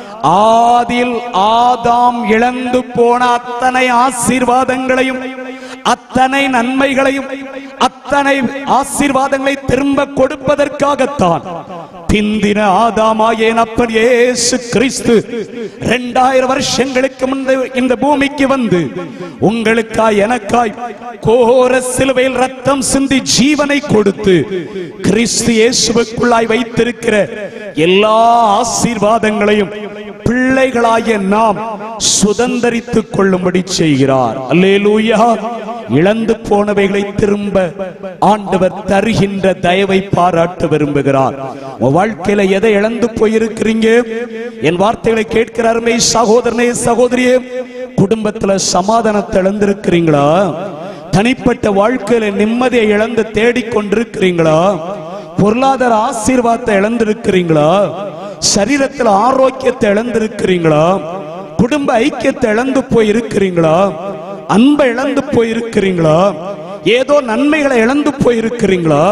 ஆதில் ஆதாம் இழந்து போன அத்தனை ஆசீர்வாதங்களையும் அத்தனை நன்மைகளையும் அத்தனை ஆசீர்வாதங்களை திரும்ப கொடுப்பதற்காகத்தான் பிந்தின ஆதாமாய அப்பன் இயேசு கிறிஸ்து இரண்டாயிரம் வருஷங்களுக்கு முன்பு இந்த பூமிக்கு வந்து உங்களுக்காய் எனக்காய் கோர சிலுவையில் ரத்தம் சிந்தி ஜீவனை கொடுத்து கிறிஸ்து இயேசுவுக்குள்ளாய் வைத்திருக்கிற எல்லா ஆசீர்வாதங்களையும் பிள்ளைகளாகிய நாம் சுதந்தரித்துக் கொள்ளும்படி செய்கிறார் அல்லேலூயா இழந்து போனவைகளை திரும்ப ஆண்டவர் தருகின்ற தயவை பாராட்ட விரும்புகிறார் உன் வாழ்க்கையில எதை இழந்து போயிருக்கிறீங்க என் வார்த்தைகளை கேட்கிற அருமை சகோதரனே சகோதரியே குடும்பத்துல சமாதானத்தை இழந்திருக்கிறீங்களா தனிப்பட்ட வாழ்க்கையில நிம்மதியை இழந்து தேடிக்கொண்டிருக்கிறீங்களா பொருளாதார ஆசீர்வாதத்தை இழந்திருக்கிறீங்களா சரீரத்தில் ஆரோக்கியத்தை இழந்திருக்கிறீங்களா குடும்ப ஐக்கியத்தை இழந்து போய் இருக்கிறீங்களா அன்பை இழந்து போய் இருக்கிறீங்களா ஏதோ நன்மைகளை இழந்து போய் இருக்கிறீங்களா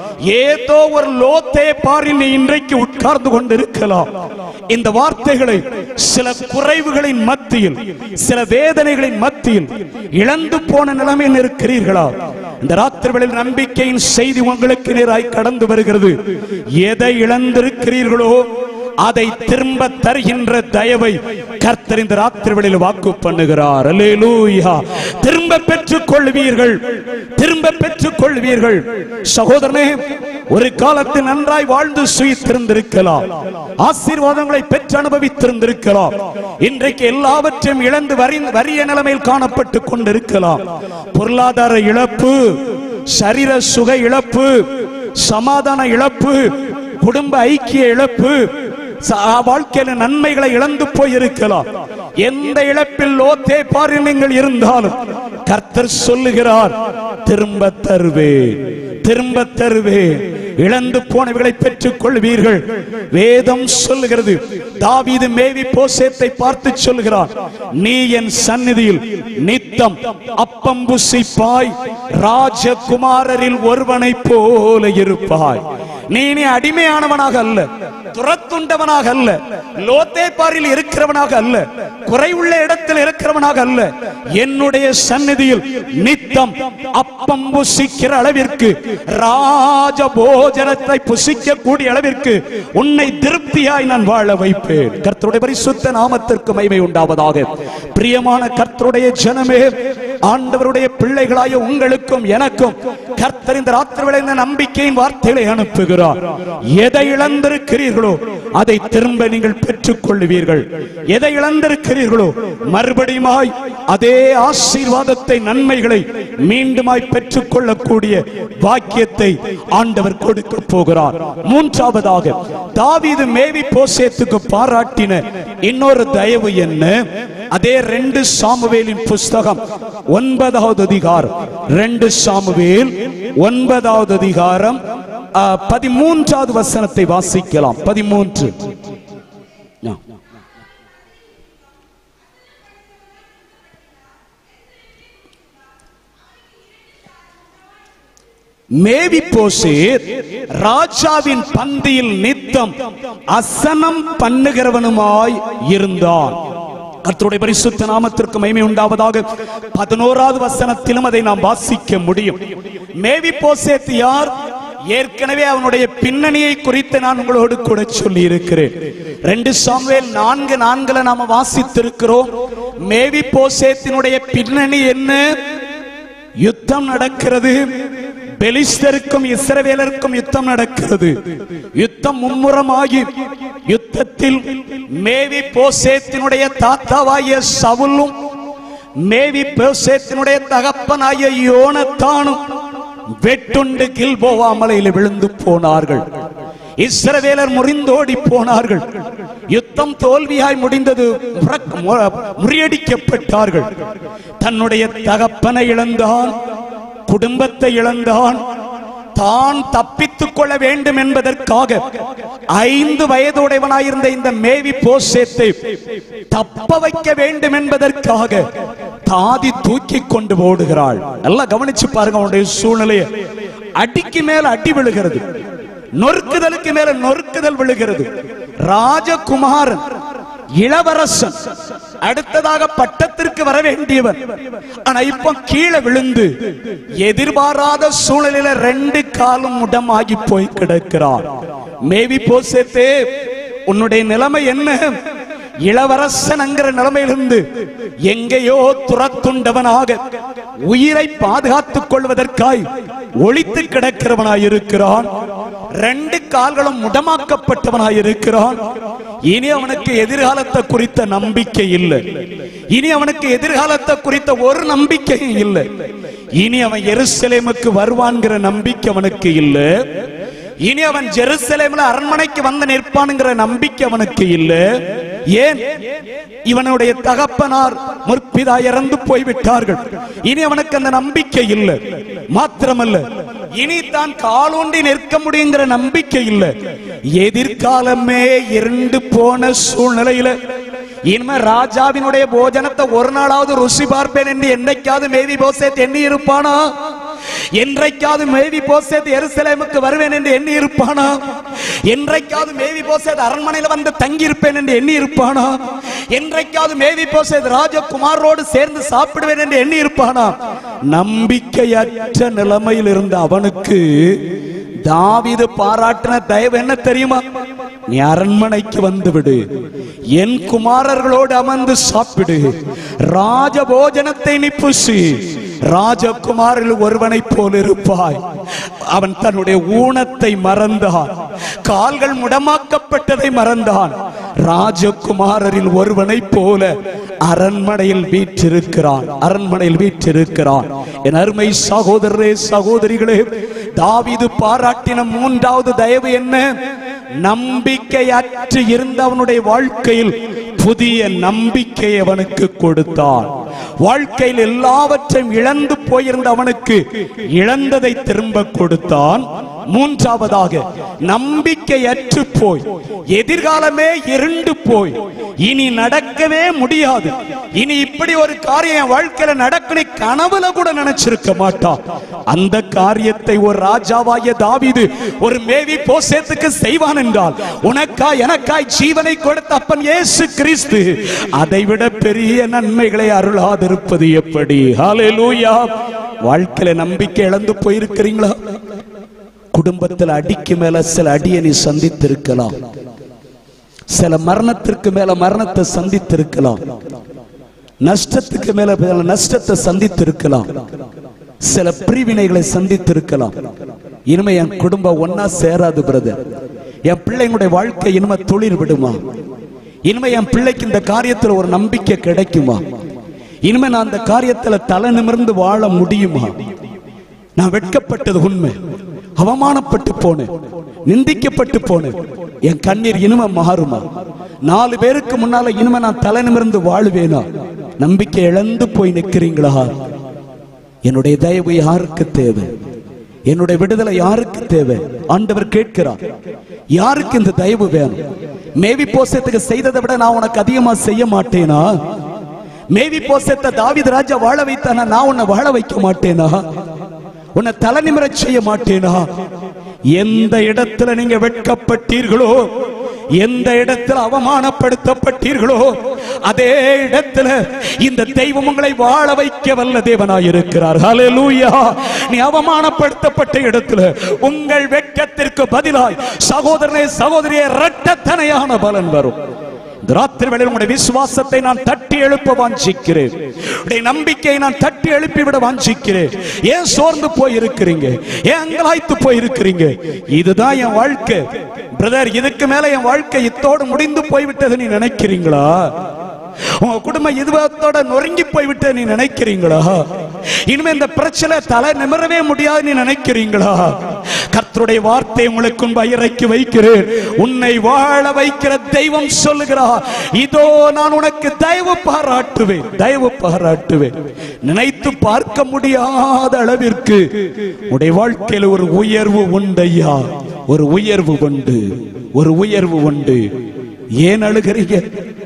ஏதோ ஒரு லோத்தே பாரி நீ இன்றைக்கு உட்கார்ந்து கொண்டிருக்கலாம் இந்த வார்த்தைகளை சில குறைவுகளின் மத்தியில் சில வேதனைகளின் மத்தியில் இழந்து போன நிலைமையில் இருக்கிறீர்களா இந்த ராத்திரிகளில் நம்பிக்கையின் செய்தி உங்களுக்கு நேராய் கடந்து வருகிறது எதை இழந்திருக்கிறீர்களோ அதை திரும்ப தருகின்ற தயவை கர்த்தர் இந்த ராத்திரிகளில் வாக்கு பண்ணுகிறார் அல்லேலூயா திரும்ப பெற்றுக் கொள்வீர்கள் திரும்ப பெற்றுக் கொள்வீர்கள் சகோதரனே ஒரு காலத்தில் நன்றாய் வாழ்ந்து சுயித்திருந்திருக்கலாம் ஆசீர்வாதங்களை பெற்று அனுபவித்திருந்திருக்கலாம் இன்றைக்கு எல்லாவற்றையும் இழந்து வரி வறிய நிலைமையில் காணப்பட்டுக் கொண்டிருக்கலாம் பொருளாதார இழப்பு சரீர சுக இழப்பு சமாதான இழப்பு குடும்ப ஐக்கிய இழப்பு ச- வாழ்க்கையில நன்மைகளை இழந்து போயிருக்கலாம் எந்த இழப்பில் லோத்தே பாரு நீங்கள் இருந்தாலும் கர்த்தர் சொல்லுகிறார் திரும்ப தருவேன் திரும்ப தருவேன் இழந்து போனவைகளை பெற்றுக் கொள்வீர்கள் வேதம் சொல்லுகிறது தாவீது மேவி போசேத்தை பார்த்து சொல்கிறான் நீ என் சந்நிதியில் நித்தம் அப்பம் புசிப்பாய் ராஜகுமாரரில் ஒருவனைப் போல இருப்பாய் நீ இனி அடிமையானவனாக அல்ல துரத்துண்டவனாக அல்ல லோத்தே பாரில் இருக்கிறவனாக அல்ல குறைவுள்ள இடத்தில் இருக்கிறவனாக அல்ல என்னுடைய சந்நிதியில் நித்தம் அப்பம் புசிக்கிற அளவிற்கு ராஜ போஜனத்தை புசிக்க கூடிய அளவிற்கு உன்னை திருப்தியாய் நான் வாழ வைப்பேன் கர்த்தருடைய பரிசுத்த நாமத்திற்கு மகிமை உண்டாவதாக பிரியமான கர்த்தருடைய ஜனமே ஆண்டவருடைய பிள்ளைகளாய உங்களுக்கும் எனக்கும் கர்த்தர் இந்த ராத்திரி வேளையில் இந்த நம்பிக்கையின் வார்த்தைகளை அனுப்புகிறார் எதை இழந்திருக்கிறீர்களோ அதை திரும்ப நீங்கள் பெற்றுக் கொள்ளுவீர்கள் எதை இழந்திருக்கிறீர்களோ மறுபடியுமாய் அதே ஆசீர்வாதத்தை நன்மைகளை மீண்டுமாய் பெற்றுக் கொள்ளக்கூடிய பாக்கியத்தை ஆண்டவர் கொடுக்க போகிறார் மூன்றாவதாக தாவீது மேவி போசேத்துக்கு பாராட்டின இன்னொரு தயவு என்ன அதே ரெண்டு சாமுவேலின் புஸ்தகம் ஒன்பதாவது அதிகாரம் ரெண்டு சாமுவேல் ஒன்பதாவது அதிகாரம் ஆ, பதிமூன்றாவது வசனத்தை வாசிக்கலாம் பதிமூன்று ஆ. மேவி போசேர் ராஜாவின் பந்தியில் நித்தம் அசனம் பண்ணுகிறவனுமாய் இருந்தான் கர்த்தருடைய பரிசுத்த நாமத்திற்கு மகிமை உண்டாவதாக பதினோராவது வசனத்திலும் அதை நாம் வாசிக்க முடியும் மேவி போசேத் யார் ஏற்கனவே அவனுடைய பின்னணியை குறித்து நான் உங்களோடு கூட சொல்லி இருக்கிறேன் ரெண்டு சாமுவேல் நான்கு நான்குல நாம வாசித்திருக்கிறோம் மேவி போசேத்தினுடைய பின்னணி என்ன யுத்தம் நடக்கிறது பெலிஸ்தருக்கும் இஸ்ரவேலருக்கும் யுத்தம் நடக்கிறது யுத்தம் மும்முரமாகி யுத்தத்தில் மேவி போசேத்தினுடைய தாத்தாவாகிய சவுலும் மேவி போசேத்தினுடைய தகப்பனாகிய யோனத்தானும் வெட்டுண்டு கில்போவா மலையில் விழுந்து போனார்கள் இஸ்ரவேலர் முறிந்தோடி போனார்கள் யுத்தம் தோல்வியாய் முடிந்தது முறக்- மு- முறியடிக்கப்பட்டார்கள் தன்னுடைய தகப்பனை இழந்தான் குடும்பத்தை இழந்தான் தான் தப்பித்துக் கொள்ள வேண்டும் என்பதற்காக ஐந்து வயதுடையவனாயிருந்த இந்த மேவி போசேத்தை தப்ப வைக்க வேண்டும் என்பதற்காக தாதி தூக்கி கொண்டு ஓடுகிறாள் நல்லா கவனிச்சு பாருங்க அவனுடைய சூழ்நிலையை அடிக்கு மேல அடி விழுகிறது நொறுக்குதலுக்கு மேல நொறுக்குதல் விழுகிறது ராஜகுமாரன் இளவரசன் அடுத்ததாக பட்டத்திற்கு வர வேண்டியவன் ஆனா இப்ப கீழே விழுந்து எதிர்பாராத சூழ்நிலையில ரெண்டு காலும் முடமாகி போய் கிடக்கிறான் மேவி போசேத்தே உன்னுடைய நிலைமை என்ன இளவரசன்ங்கிற நிலைமையிலிருந்து எங்கேயோ துரத்துண்டவனாக உயிரை பாதுகாத்துக் கொள்வதற்காய் ஒளித்து கிடக்கிறவனாய் இருக்கிறான் ரெண்டு கால்களும் முடமாக்கப்பட்டவனாய் இருக்கிறான் இனி அவனுக்கு எதிர்காலத்தை குறித்த நம்பிக்கை இல்லை இனி அவனுக்கு எதிர்காலத்தை குறித்த ஒரு நம்பிக்கையும் இல்லை இனி அவன் எருசலேமுக்கு வருவான்கிற நம்பிக்கை அவனுக்கு இல்லை இனி அவன் ஜெருசலேம்ல அரண்மனைக்கு வந்து நிற்பானுங்கிற நம்பிக்கை அவனுக்கு இல்ல ஏன் இவனுடைய தகப்பனார் முற்பிதா இறந்து போய்விட்டார்கள் இனி அவனுக்கு அந்த நம்பிக்கை இல்லை மாத்திரமல்ல இனி தான் காலூண்டி நிற்க முடியுங்கிற நம்பிக்கை இல்லை எதிர்காலமே இருண்டு போன சூழ்நிலையில இனிமே ராஜாவினுடைய போஜனத்தை ஒரு நாளாவது ருசி பார்ப்பேன் என்று என்னைக்காவது மேவி போசேத் எண்ணி இருப்பானா என்றைக்காவது மேவி போசேத் எருசலேமுக்கு வருவேன் என்று எண்ணி இருப்பானா என்றைக்காவது மேவி போசேத் அரண்மனையில் வந்து தங்கி இருப்பேன் என்று எண்ணி இருப்பானா என்றைக்காவது மேவி போசேத் ராஜகுமாரோடு சேர்ந்து சாப்பிடுவேன் என்று எண்ணி இருப்பானா நம்பிக்கையற்ற நிலைமையில் இருந்த அவனுக்கு தாவீது பாராட்டின தயவு என்ன தெரியுமா நீ அரண்மனைக்கு வந்து விடு என் குமாரர்களோடு அமர்ந்து சாப்பிடு ராஜபோஜனத்தை நீ புசி ராஜகுமாரில் ஒருவனைப் போல் இருப்பாய் அவன் தன்னுடைய ஊனத்தை மறந்தான் கால்கள் முடமாக்கப்பட்டதை மறந்தான் ராஜகுமாரரில் ஒருவனைப் போல அரண்மனையில் வீற்றிருக்கிறான் அரண்மனையில் வீற்றிருக்கிறான் என் அருமை சகோதரரே சகோதரிகளே தாவீது பாராட்டின மூன்றாவது தயவு என்ன நம்பிக்கையற்று இருந்த அவனுடைய வாழ்க்கையில் புதிய நம்பிக்கை அவனுக்கு கொடுத்தான் வாழ்க்கையில் எல்லாவற்றையும் இழந்து போயிருந்த அவனுக்கு இழந்ததை திரும்ப கொடுத்தான் மூன்றாவதாக நம்பிக்கையற்று போய் எதிர்காலமே இருண்டு போய் இனி நடக்கவே முடியாது இனி இப்படி ஒரு காரியம் என் வாழ்க்கையில நடக்கணும் கனவுல கூட நினைச்சிருக்க மாட்டான் அந்த காரியத்தை ஒரு ராஜாவாகிய தாவீது ஒரு மேவி போசேத்துக்கு செய்வான் என்றால் உனக்காய் எனக்காய் ஜீவனை கொடுத்த அப்பன் இயேசு கிறிஸ்து அதைவிட பெரிய நன்மைகளை அருளாதிருப்பது எப்படி ஹalleluya வாழ்க்கையில நம்பிக்கை இழந்து போயிருக்கிறீங்களா குடும்பத்தில் அடிக்கு மேல சில அடியை நீ சந்தித்திருக்கலாம் சில மரணத்திற்கு மேல மரணத்தை சந்தித்திருக்கலாம் நஷ்டத்துக்கு மேல மேல நஷ்டத்தை சந்தித்திருக்கலாம் சில பிரிவினைகளை சந்தித்திருக்கலாம் இனிமே என் குடும்பம் ஒன்னா சேராது பிரதர் என் பிள்ளைங்களுடைய வாழ்க்கை இனிமே தொழில் விடுமா இனிமே என் பிள்ளைக்கு இந்த காரியத்துல ஒரு நம்பிக்கை கிடைக்குமா இனிமே நான் அந்த காரியத்துல தலை நிமிர்ந்து வாழ முடியுமா நான் வெட்கப்பட்டது உண்மை அவமானப்பட்டு போனேன் நிந்திக்கப்பட்டு போனேன் என் கண்ணீர் இனிமே மாறுமா நாலு பேருக்கு முன்னால இனிமே நான் தலை நிமிர்ந்து வாழுவேனா நம்பிக்கை இழந்து போய் நிக்கிறீங்களா என்னுடைய தயவு யாருக்கு தேவை என்னுடைய விடுதலை யாருக்கு தேவை ஆண்டவர் கேட்கிறார் யாருக்கு இந்த தயவு வேணும் மேவி போசத்துக்கு செய்ததை விட நான் உனக்கு அதிகமா செய்ய மாட்டேனா மேவி போசத்தை தாவீது ராஜா வாழ வைத்தானா நான் உன்னை வாழ வைக்க மாட்டேனா உன்னை தலை நிமிரச் செய்ய மாட்டேனா எந்த இடத்துல நீங்க வெட்கப்பட்டீர்களோ எந்த இடத்துல அவமானப்படுத்தப்பட்டீர்களோ அதே இடத்துல இந்த தெய்வம் உங்களை வாழ வைக்க வல்ல தேவனாய் இருக்கிறார் ஹalleluya நீ அவமானப்படுத்தப்பட்ட இடத்துல உங்கள் வெட்கத்திற்கு பதிலாய் சகோதரனே சகோதரியே இரட்டத்தனையான பலன் வரும் இந்த ராத்திரி வேளையில் உங்களுடைய விசுவாசத்தை நான் தட்டி எழுப்ப வாஞ்சிக்கிறேன் உடைய நம்பிக்கையை நான் தட்டி எழுப்பி விட வாஞ்சிக்கிறேன் ஏன் சோர்ந்து போய் இருக்கிறீங்க ஏன் அங்கலாய்த்து போய் இருக்கிறீங்க இதுதான் என் வாழ்க்கை பிரதர் இதுக்கு மேல என் வாழ்க்கை இத்தோடு முடிந்து போய்விட்டது நீ நினைக்கிறீங்களா உங்க குடும்பம் இதுவத்தோட நொறுங்கி போய்விட்டு நீ நினைக்கிறீங்களா இனிமே இந்த பிரச்சனை தலை நிமிரவே முடியாது நீ நினைக்கிறீங்களா கர்த்தருடைய வார்த்தை உங்களுக்கு முன்பு இறக்கி வைக்கிறேன் உன்னை வாழ வைக்கிற தெய்வம் சொல்லுகிறார் இதோ நான் உனக்கு தயவு பாராட்டுவேன் தயவு பாராட்டுவேன் நினைத்து பார்க்க முடியாத அளவிற்கு உடைய வாழ்க்கையில் ஒரு உயர்வு உண்டையா ஒரு உயர்வு உண்டு ஒரு உயர்வு உண்டு ஏன் அழுகிறீங்க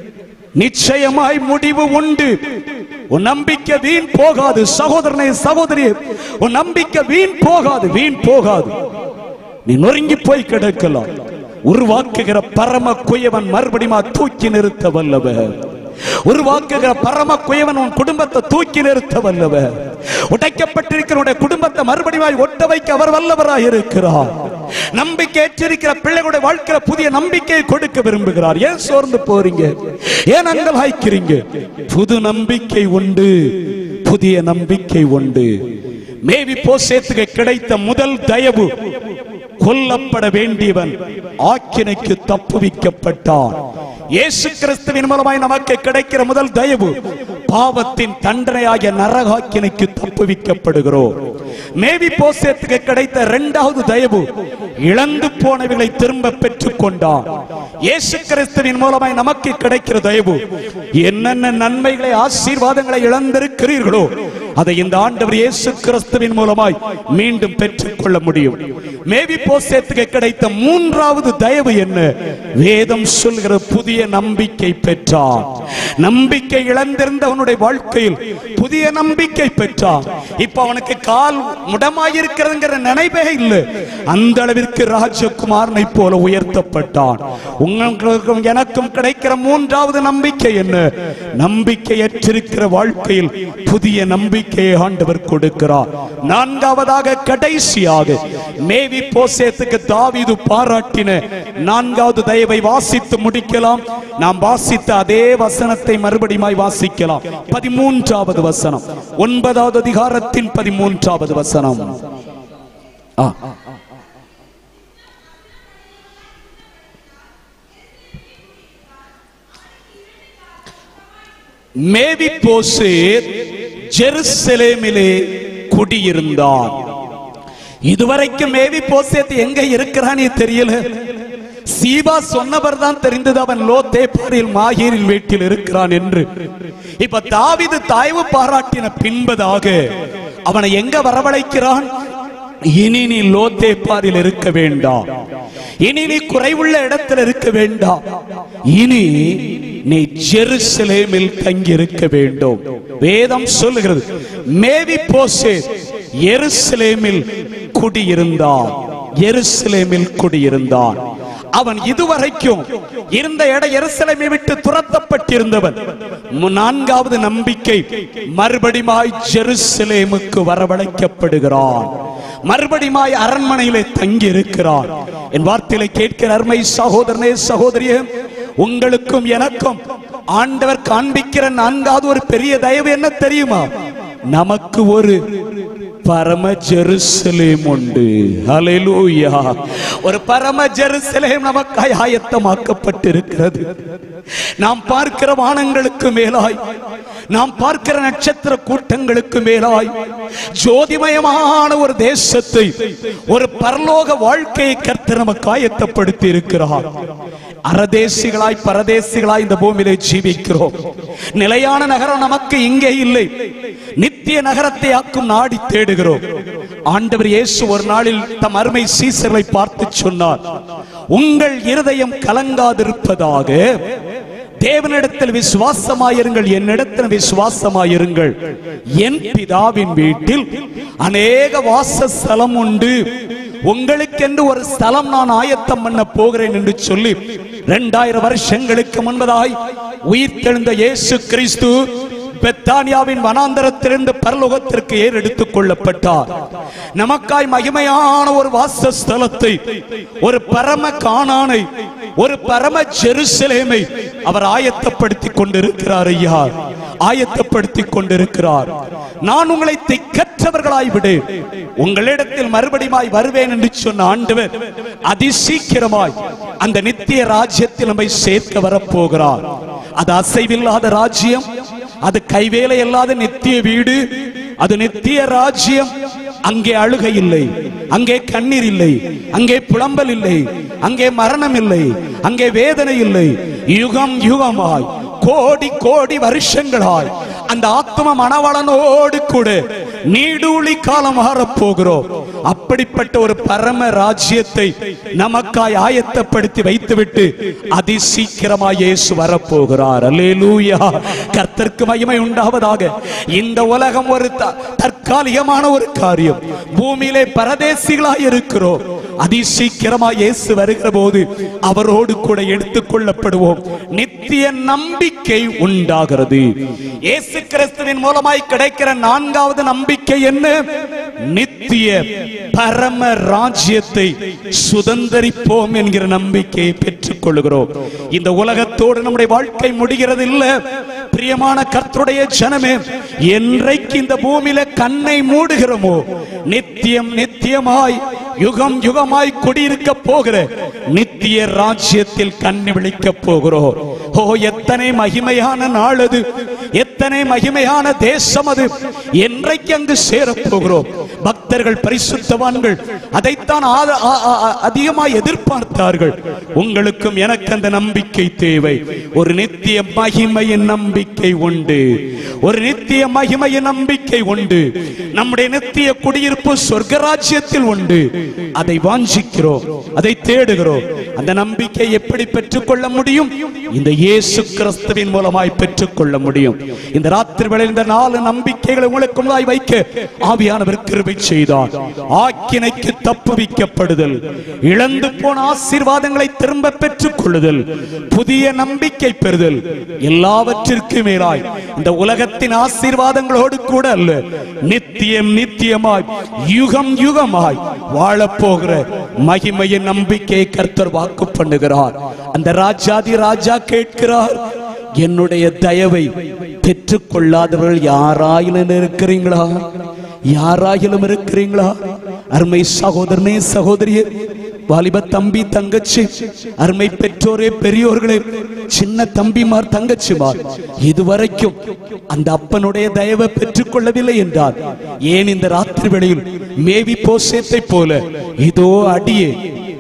நிச்சயமாய் முடிவு உண்டு உன் நம்பிக்கை வீண் போகாது சகோதரனே சகோதரி உன் நம்பிக்கை வீண் போகாது வீண் போகாது நீ நொறுங்கி போய் கிடக்கலாம் உருவாக்குகிற பரம குயவன் மறுபடியும் தூக்கி நிறுத்த வல்லவர் உருவாக்குகிற பரம குயவன் உன் குடும்பத்தை தூக்கி நிறுத்த வல்லவர் உடைக்கப்பட்டிருக்கிற உன்னுடைய குடும்பத்தை மறுபடியும் ஒட்ட வைக்க அவர் வல்லவராய் இருக்கிறார் நம்பிக்கை ஏற்றிருக்கிற பிள்ளைகளுடைய வாழ்க்கையில புதிய நம்பிக்கையை கொடுக்க விரும்புகிறார் ஏன் சோர்ந்து போறீங்க ஏன் அங்கலாய்க்கிறீங்க புது நம்பிக்கை உண்டு புதிய நம்பிக்கை உண்டு மேவி போசேத்துக்கு கிடைத்த முதல் தயவு கொல்லப்பட வேண்டியவன் ஆக்கினைக்கு தப்புவிக்கப்பட்டான் இயேசு கிறிஸ்துவின் மூலமாய் நமக்கு கிடைக்கிற முதல் தயவு பாவத்தின் தண்டனையாகிய நரகாக்கினைக்கு தப்புவிக்கப்படுகிறோம் மேவி போசேத்துக்கு கிடைத்த இரண்டாவது தயவு இழந்து போனவைகளை திரும்ப பெற்றுக் கொண்டான் இயேசு கிறிஸ்துவின் மூலமாய் நமக்கு கிடைக்கிற தயவு என்னென்ன நன்மைகளை ஆசீர்வாதங்களை இழந்திருக்கிறீர்களோ அதை இந்த ஆண்டவர் இயேசு கிறிஸ்துவின் மூலமாய் மீண்டும் பெற்றுக் கொள்ள முடியும் மேவி போசேத்துக்கு கிடைத்த மூன்றாவது தயவு என்ன வேதம் சொல்கிற புதிய நம்பிக்கை பெற்றான் நம்பிக்கை இழந்திருந்த அவனுடைய வாழ்க்கையில் புதிய நம்பிக்கை பெற்றான் இப்ப அவனுக்கு கால் முடமாயிருக்கிறதுங்கிற நினைவே இல்லை அந்த அளவிற்கு ராஜகுமாரனை போல உயர்த்தப்பட்டான் உங்களுக்கும் எனக்கும் கிடைக்கிற மூன்றாவது நம்பிக்கை என்ன நம்பிக்கையற்றிருக்கிற வாழ்க்கையில் புதிய நம்பிக்கையை ஆண்டவர் கொடுக்கிறார் நான்காவதாக கடைசியாக மேவி போசேத்துக்கு தாவீது பாராட்டின நான்காவது தயவை வாசித்து முடிக்கலாம் நாம் வாசித்த அதே வசனத்தை மறுபடியும் வாசிக்கலாம் பதிமூன்றாவது வசனம் ஒன்பதாவது அதிகாரத்தின் பதிமூன்றாவது வசனம் ஆ மேவி போசேர் ஜெருசலேமிலே குடியிருந்தான் இதுவரைக்கும் மேவி போசேத் எங்க இருக்கிறானே தெரியல சீபா சொன்னவர் தான் தெரிந்தது அவன் லோத்தேப்பாரில் மாஹீரில் வீட்டில் இருக்கிறான் என்று இப்ப தாவீது தாய்வு பாராட்டின பின்பதாக அவனை எங்க வரவழைக்கிறான் இனி நீ லோத்தேப்பாரில் இருக்க வேண்டாம் இனி நீ குறைவுள்ள இடத்தில் இருக்க வேண்டாம் இனி நீ ஜெருசலேமில் தங்கி இருக்க வேண்டும் வேதம் சொல்லுகிறது மேவி போசே எருசலேமில் குடியிருந்தான் எருசலேமில் குடியிருந்தான் அவன் இதுவரைக்கும் இருந்த இடம் எருசலேமை விட்டு துரத்தப்பட்டிருந்தவன் மு- நான்காவது நம்பிக்கை மறுபடியுமாய் ஜெருசலேமுக்கு வரவழைக்கப்படுகிறான் மறுபடியுமாய் அரண்மனையிலே தங்கி இருக்கிறான் என் வார்த்தையில கேட்கிற அருமை சகோதரனே சகோதரியே உங்களுக்கும் எனக்கும் ஆண்டவர் காண்பிக்கிற நான்காவது ஒரு பெரிய தயவு என்ன தெரியுமா நமக்கு ஒரு பரம ஜெருசலேம் உண்டு ஹalleluya ஒரு பரம ஜெருசலேம் நமக்காய் ஆயத்தமாக்கப்பட்டிருக்கிறது நாம் பார்க்கிற வானங்களுக்கு மேலாய் நாம் பார்க்கிற நட்சத்திர கூட்டங்களுக்கு மேலாய் ஜோதிமயமான ஒரு தேசத்தை ஒரு பரலோக வாழ்க்கையை கர்த்தர் நமக்கு ஆயத்தப்படுத்தி இருக்கிறார் அரதேசிகளாய் பரதேசிகளாய் இந்த பூமியிலே ஜீவிக்கிறோம் நிலையான நகரம் நமக்கு இங்கே இல்லை நித்திய நகரத்தை ஆக்கும் நாடி தேடுகிறோம் ஆண்டவர் இயேசு ஒரு நாளில் தம் அருமை சீசர்களை பார்த்து சொன்னார் உங்கள் இருதயம் கலங்காதிருப்பதாக தேவனிடத்தில் விசுவாசமாயிருங்கள் என்னிடத்தில் விசுவாசமாயிருங்கள் என் பிதாவின் வீட்டில் அநேக வாசஸ்தலம் உண்டு உங்களுக்கென்று ஒரு ஸ்தலம் நான் ஆயத்தம் பண்ண போகிறேன் என்று சொல்லி இரண்டாயிரம் வருஷங்களுக்கு முன்பதாய் உயிர் தெழுந்த இயேசு கிறிஸ்து பெத்தானியாவின் வனாந்தரத்திலிருந்து பரலோகத்திற்கு ஏறெடுத்துக் கொள்ளப்பட்டார் நமக்காய் மகிமையான ஒரு வாசஸ்தலத்தை ஒரு பரம காணானை ஒரு பரம ஜெருசலேமை அவர் ஆயத்தப்படுத்திக் கொண்டிருக்கிறார் ஐயா ஆயத்தப்படுத்திக் கொண்டிருக்கிறார் நான் உங்களை திக்கற்றவர்களாய் விடு உங்களிடத்தில் மறுபடியுமாய் வருவேன் என்று சொன்ன ஆண்டவர் அதிசீக்கிரமாய் அந்த நித்திய ராஜ்யத்தில் நம்மை சேர்க்க வரப்போகிறார் அது அசைவில்லாத ராஜ்யம் அது கைவேலை இல்லாத நித்திய வீடு அது நித்திய ராஜ்யம் அங்கே அழுகை இல்லை அங்கே கண்ணீர் இல்லை அங்கே புலம்பல் இல்லை அங்கே மரணம் இல்லை அங்கே வேதனை இல்லை யுகம் யுகமாய் கோடி கோடி வருஷங்களாய் அந்த ஆத்ம மணவளனோடு கூட நீடூழி காலம் மாறப்போகிறோம் அப்படிப்பட்ட ஒரு பரம ராஜ்யத்தை நமக்காய் ஆயத்தப்படுத்தி வைத்துவிட்டு அதிசீக்கிரமாய் இயேசு வரப்போகிறார் அல்லேலூயா கர்த்தருக்கு மகிமை உண்டாவதாக இந்த உலகம் ஒரு த- தற்காலிகமான ஒரு காரியம் பூமியிலே பரதேசிகளாய் இருக்கிறோம் அதிசீக்கிரமாய் இயேசு வருகிற போது அவரோடு கூட எடுத்துக் கொள்ளப்படுவோம் நித்திய நம்பிக்கை உண்டாகிறது இயேசு கிறிஸ்துவின் மூலமாய் கிடைக்கிற நான்காவது நம்பிக்கை என்ன நித்திய பரம ராஜ்யத்தை சுதந்தரிப்போம் என்கிற நம்பிக்கையை பெற்றுக் கொள்கிறோம் இந்த உலகத்தோடு நம்முடைய வாழ்க்கை முடிகிறது இல்ல பிரியமான கர்த்தருடைய ஜனமே என்றைக்கு இந்த பூமியில கண்ணை மூடுகிறோமோ நித்தியம் நித்தியமாய் யுகம் யுகமாய் குடியிருக்க போகிற நித்திய ராஜ்யத்தில் கண்ணி விழிக்க போகிறோம் ஓ எத்தனை மகிமையான நாள் அது எத்தனை மகிமையான தேசம் அது என்றைக்கு அங்கு சேரப் போகிறோம் பக்தர்கள் பரிசுத்தவான்கள் அதைத்தான் ஆத- ஆ- ஆ- ஆ- அதிகமாய் எதிர்பார்த்தார்கள் உங்களுக்கும் எனக்கு அந்த நம்பிக்கை தேவை ஒரு நித்திய மகிமையின் நம்பிக்கை உண்டு ஒரு நித்திய மகிமையின் நம்பிக்கை உண்டு நம்முடைய நித்திய குடியிருப்பு சொர்க்கராஜ்யத்தில் உண்டு அதை வாஞ்சிக்கிறோம் அதை தேடுகிறோம் அந்த நம்பிக்கை எப்படி பெற்றுக்கொள்ள முடியும் இந்த இயேசு கிறிஸ்துவின் மூலமாய் பெற்றுக்கொள்ள முடியும் இந்த ராத்திரி வேளையில் இந்த நாலு நம்பிக்கைகளை உங்களுக்கு முன்னாய் வைக்க ஆவியானவர் கிருபை செய்தார் ஆக்கினைக்கு தப்புவிக்கப்படுதல் இழந்து போன ஆசீர்வாதங்களை திரும்ப பெற்றுக் கொள்ளுதல் புதிய நம்பிக்கை பெறுதல் எல்லாவற்றிற்கும் மேலாய் இந்த உலகத்தின் ஆசீர்வாதங்களோடு கூட அல்ல நித்தியம் நித்தியமாய் யுகம் யுகமாய் வாழப்போகிற மகிமையின் நம்பிக்கையை கர்த்தர் வாக்கு பண்ணுகிறார் அந்த ராஜாதி ராஜா கேட்கிறார் என்னுடைய தயவை பெற்றுக் கொள்ளாதவர்கள் யாராயிலும் இருக்கிறீங்களா யாராயிலும் இருக்கிறீங்களா அருமை சகோதரனே சகோதரியே வாலிப தம்பி தங்கச்சி அருமை பெற்றோரே பெரியோர்களே சின்ன தம்பிமார் தங்கச்சிமார் இதுவரைக்கும் அந்த அப்பனுடைய தயவை பெற்றுக் கொள்ளவில்லை என்றார் ஏன் இந்த ராத்திரி வேளையில் மேவி போசேத்தை போல இதோ அடியே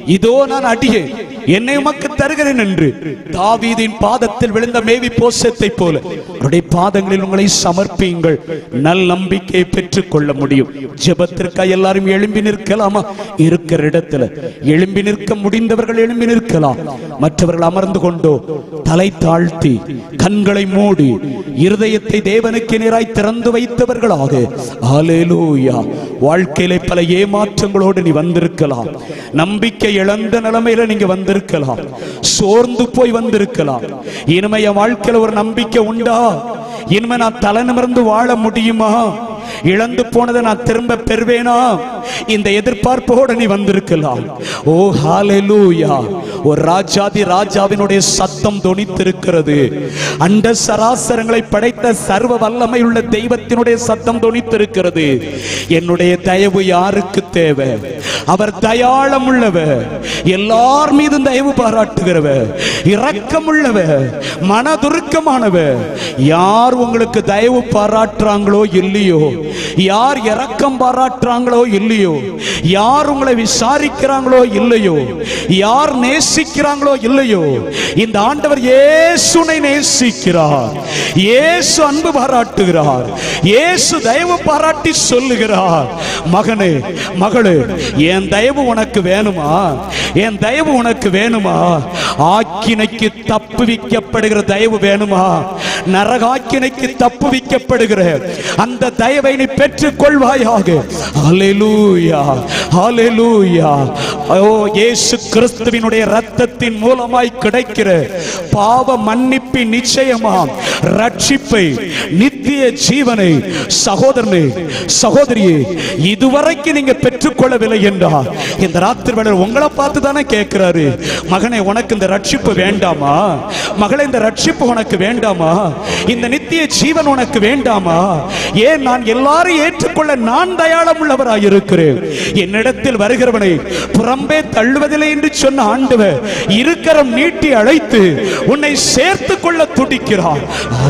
இதோ நான் அடியே என்னை உமக்கு தருகிறேன் என்று தாவீதின் பாதத்தில் விழுந்த மேவி போசத்தை போல அவருடைய பாதங்களில் உங்களை சமர்ப்பியுங்கள் நல் நம்பிக்கையை பெற்றுக் கொள்ள முடியும் ஜெபத்திற்காக எல்லாரும் எழும்பி நிற்கலாமா இருக்கிற இடத்துல எழும்பி நிற்க முடிந்தவர்கள் எழும்பி நிற்கலாம் மற்றவர்கள் அமர்ந்து கொண்டோ தலை தாழ்த்தி கண்களை மூடி இருதயத்தை தேவனுக்கு நேராய் திறந்து வைத்தவர்களாக ஹalleluya வாழ்க்கையிலே பல ஏமாற்றங்களோடு நீ வந்திருக்கலாம் நம்பிக்கை இழந்த நிலைமையில நீங்க வந்திருக்கலாம் சோர்ந்து போய் வந்திருக்கலாம் இனிமே என் வாழ்க்கையில ஒரு நம்பிக்கை உண்டா இனிமே நான் தலை நிமிர்ந்து வாழ முடியுமா இழந்து போனதை நான் திரும்ப பெறுவேனா இந்த எதிர்பார்ப்போடு நீ வந்திருக்கலாம் ஓ ஹalleluya ஒரு ராஜாதி ராஜாவினுடைய சத்தம் தொனித்திருக்கிறது அண்ட சராசரங்களை படைத்த சர்வ வல்லமை உள்ள தெய்வத்தினுடைய சத்தம் தொனித்திருக்கிறது என்னுடைய தயவு யாருக்கு தேவை அவர் தயாளம் உள்ளவர் எல்லார் மீதும் தயவு பாராட்டுகிறவர் இரக்கம் உள்ளவர் மனதுருக்கமானவர் யார் உங்களுக்கு தயவு பாராட்டுறாங்களோ இல்லையோ யார் இரக்கம் பாராட்டுறாங்களோ இல்லையோ யார் உங்களை விசாரிக்கிறாங்களோ இல்லையோ யார் நேசிக்கிறாங்களோ இல்லையோ இந்த ஆண்டவர் இயேசுனை நேசிக்கிறார் இயேசு அன்பு பாராட்டுகிறார் இயேசு தயவு பாராட்டி சொல்லுகிறார் மகனே மகளே என் தயவு உனக்கு வேணுமா என் தயவு உனக்கு வேணுமா ஆக்கினைக்கு தப்புவிக்கப்படுகிற தயவு வேணுமா நரகாக்கினைக்கு தப்புவிக்கப்படுகிற அந்த தயவை நீ பெற்றுக் கொள்வாயாக ஹalleluya ஹalleluya ஓ இயேசு கிறிஸ்துவினுடைய இரத்தத்தின் மூலமாய் கிடைக்கிற பாவ மன்னிப்பின் நிச்சயமாம் ரட்சிப்பை நித்திய ஜீவனை சகோதரனே சகோதரியே இதுவரைக்கும் நீங்க பெற்றுக்கொள்ளவில்லை என்றால் இந்த ராத்திரி வேளை உங்களை பார்த்து தானே கேட்கிறாரு மகனே உனக்கு இந்த ரட்சிப்பு வேண்டாமா மகளே இந்த ரட்சிப்பு உனக்கு வேண்டாமா இந்த நித்திய ஜீவன் உனக்கு வேண்டாமா ஏன் நான் எல்லாரும் ஏற்றுக்கொள்ள நான் தயாளம் உள்ளவராய் இருக்கிறேன் என்னிடத்தில் வருகிறவனை புறம்பே தள்ளுவதில்லை என்று சொன்ன ஆண்டவர் இருக்கரம் நீட்டி அழைத்து உன்னை சேர்த்து கொள்ள துடிக்கிறார்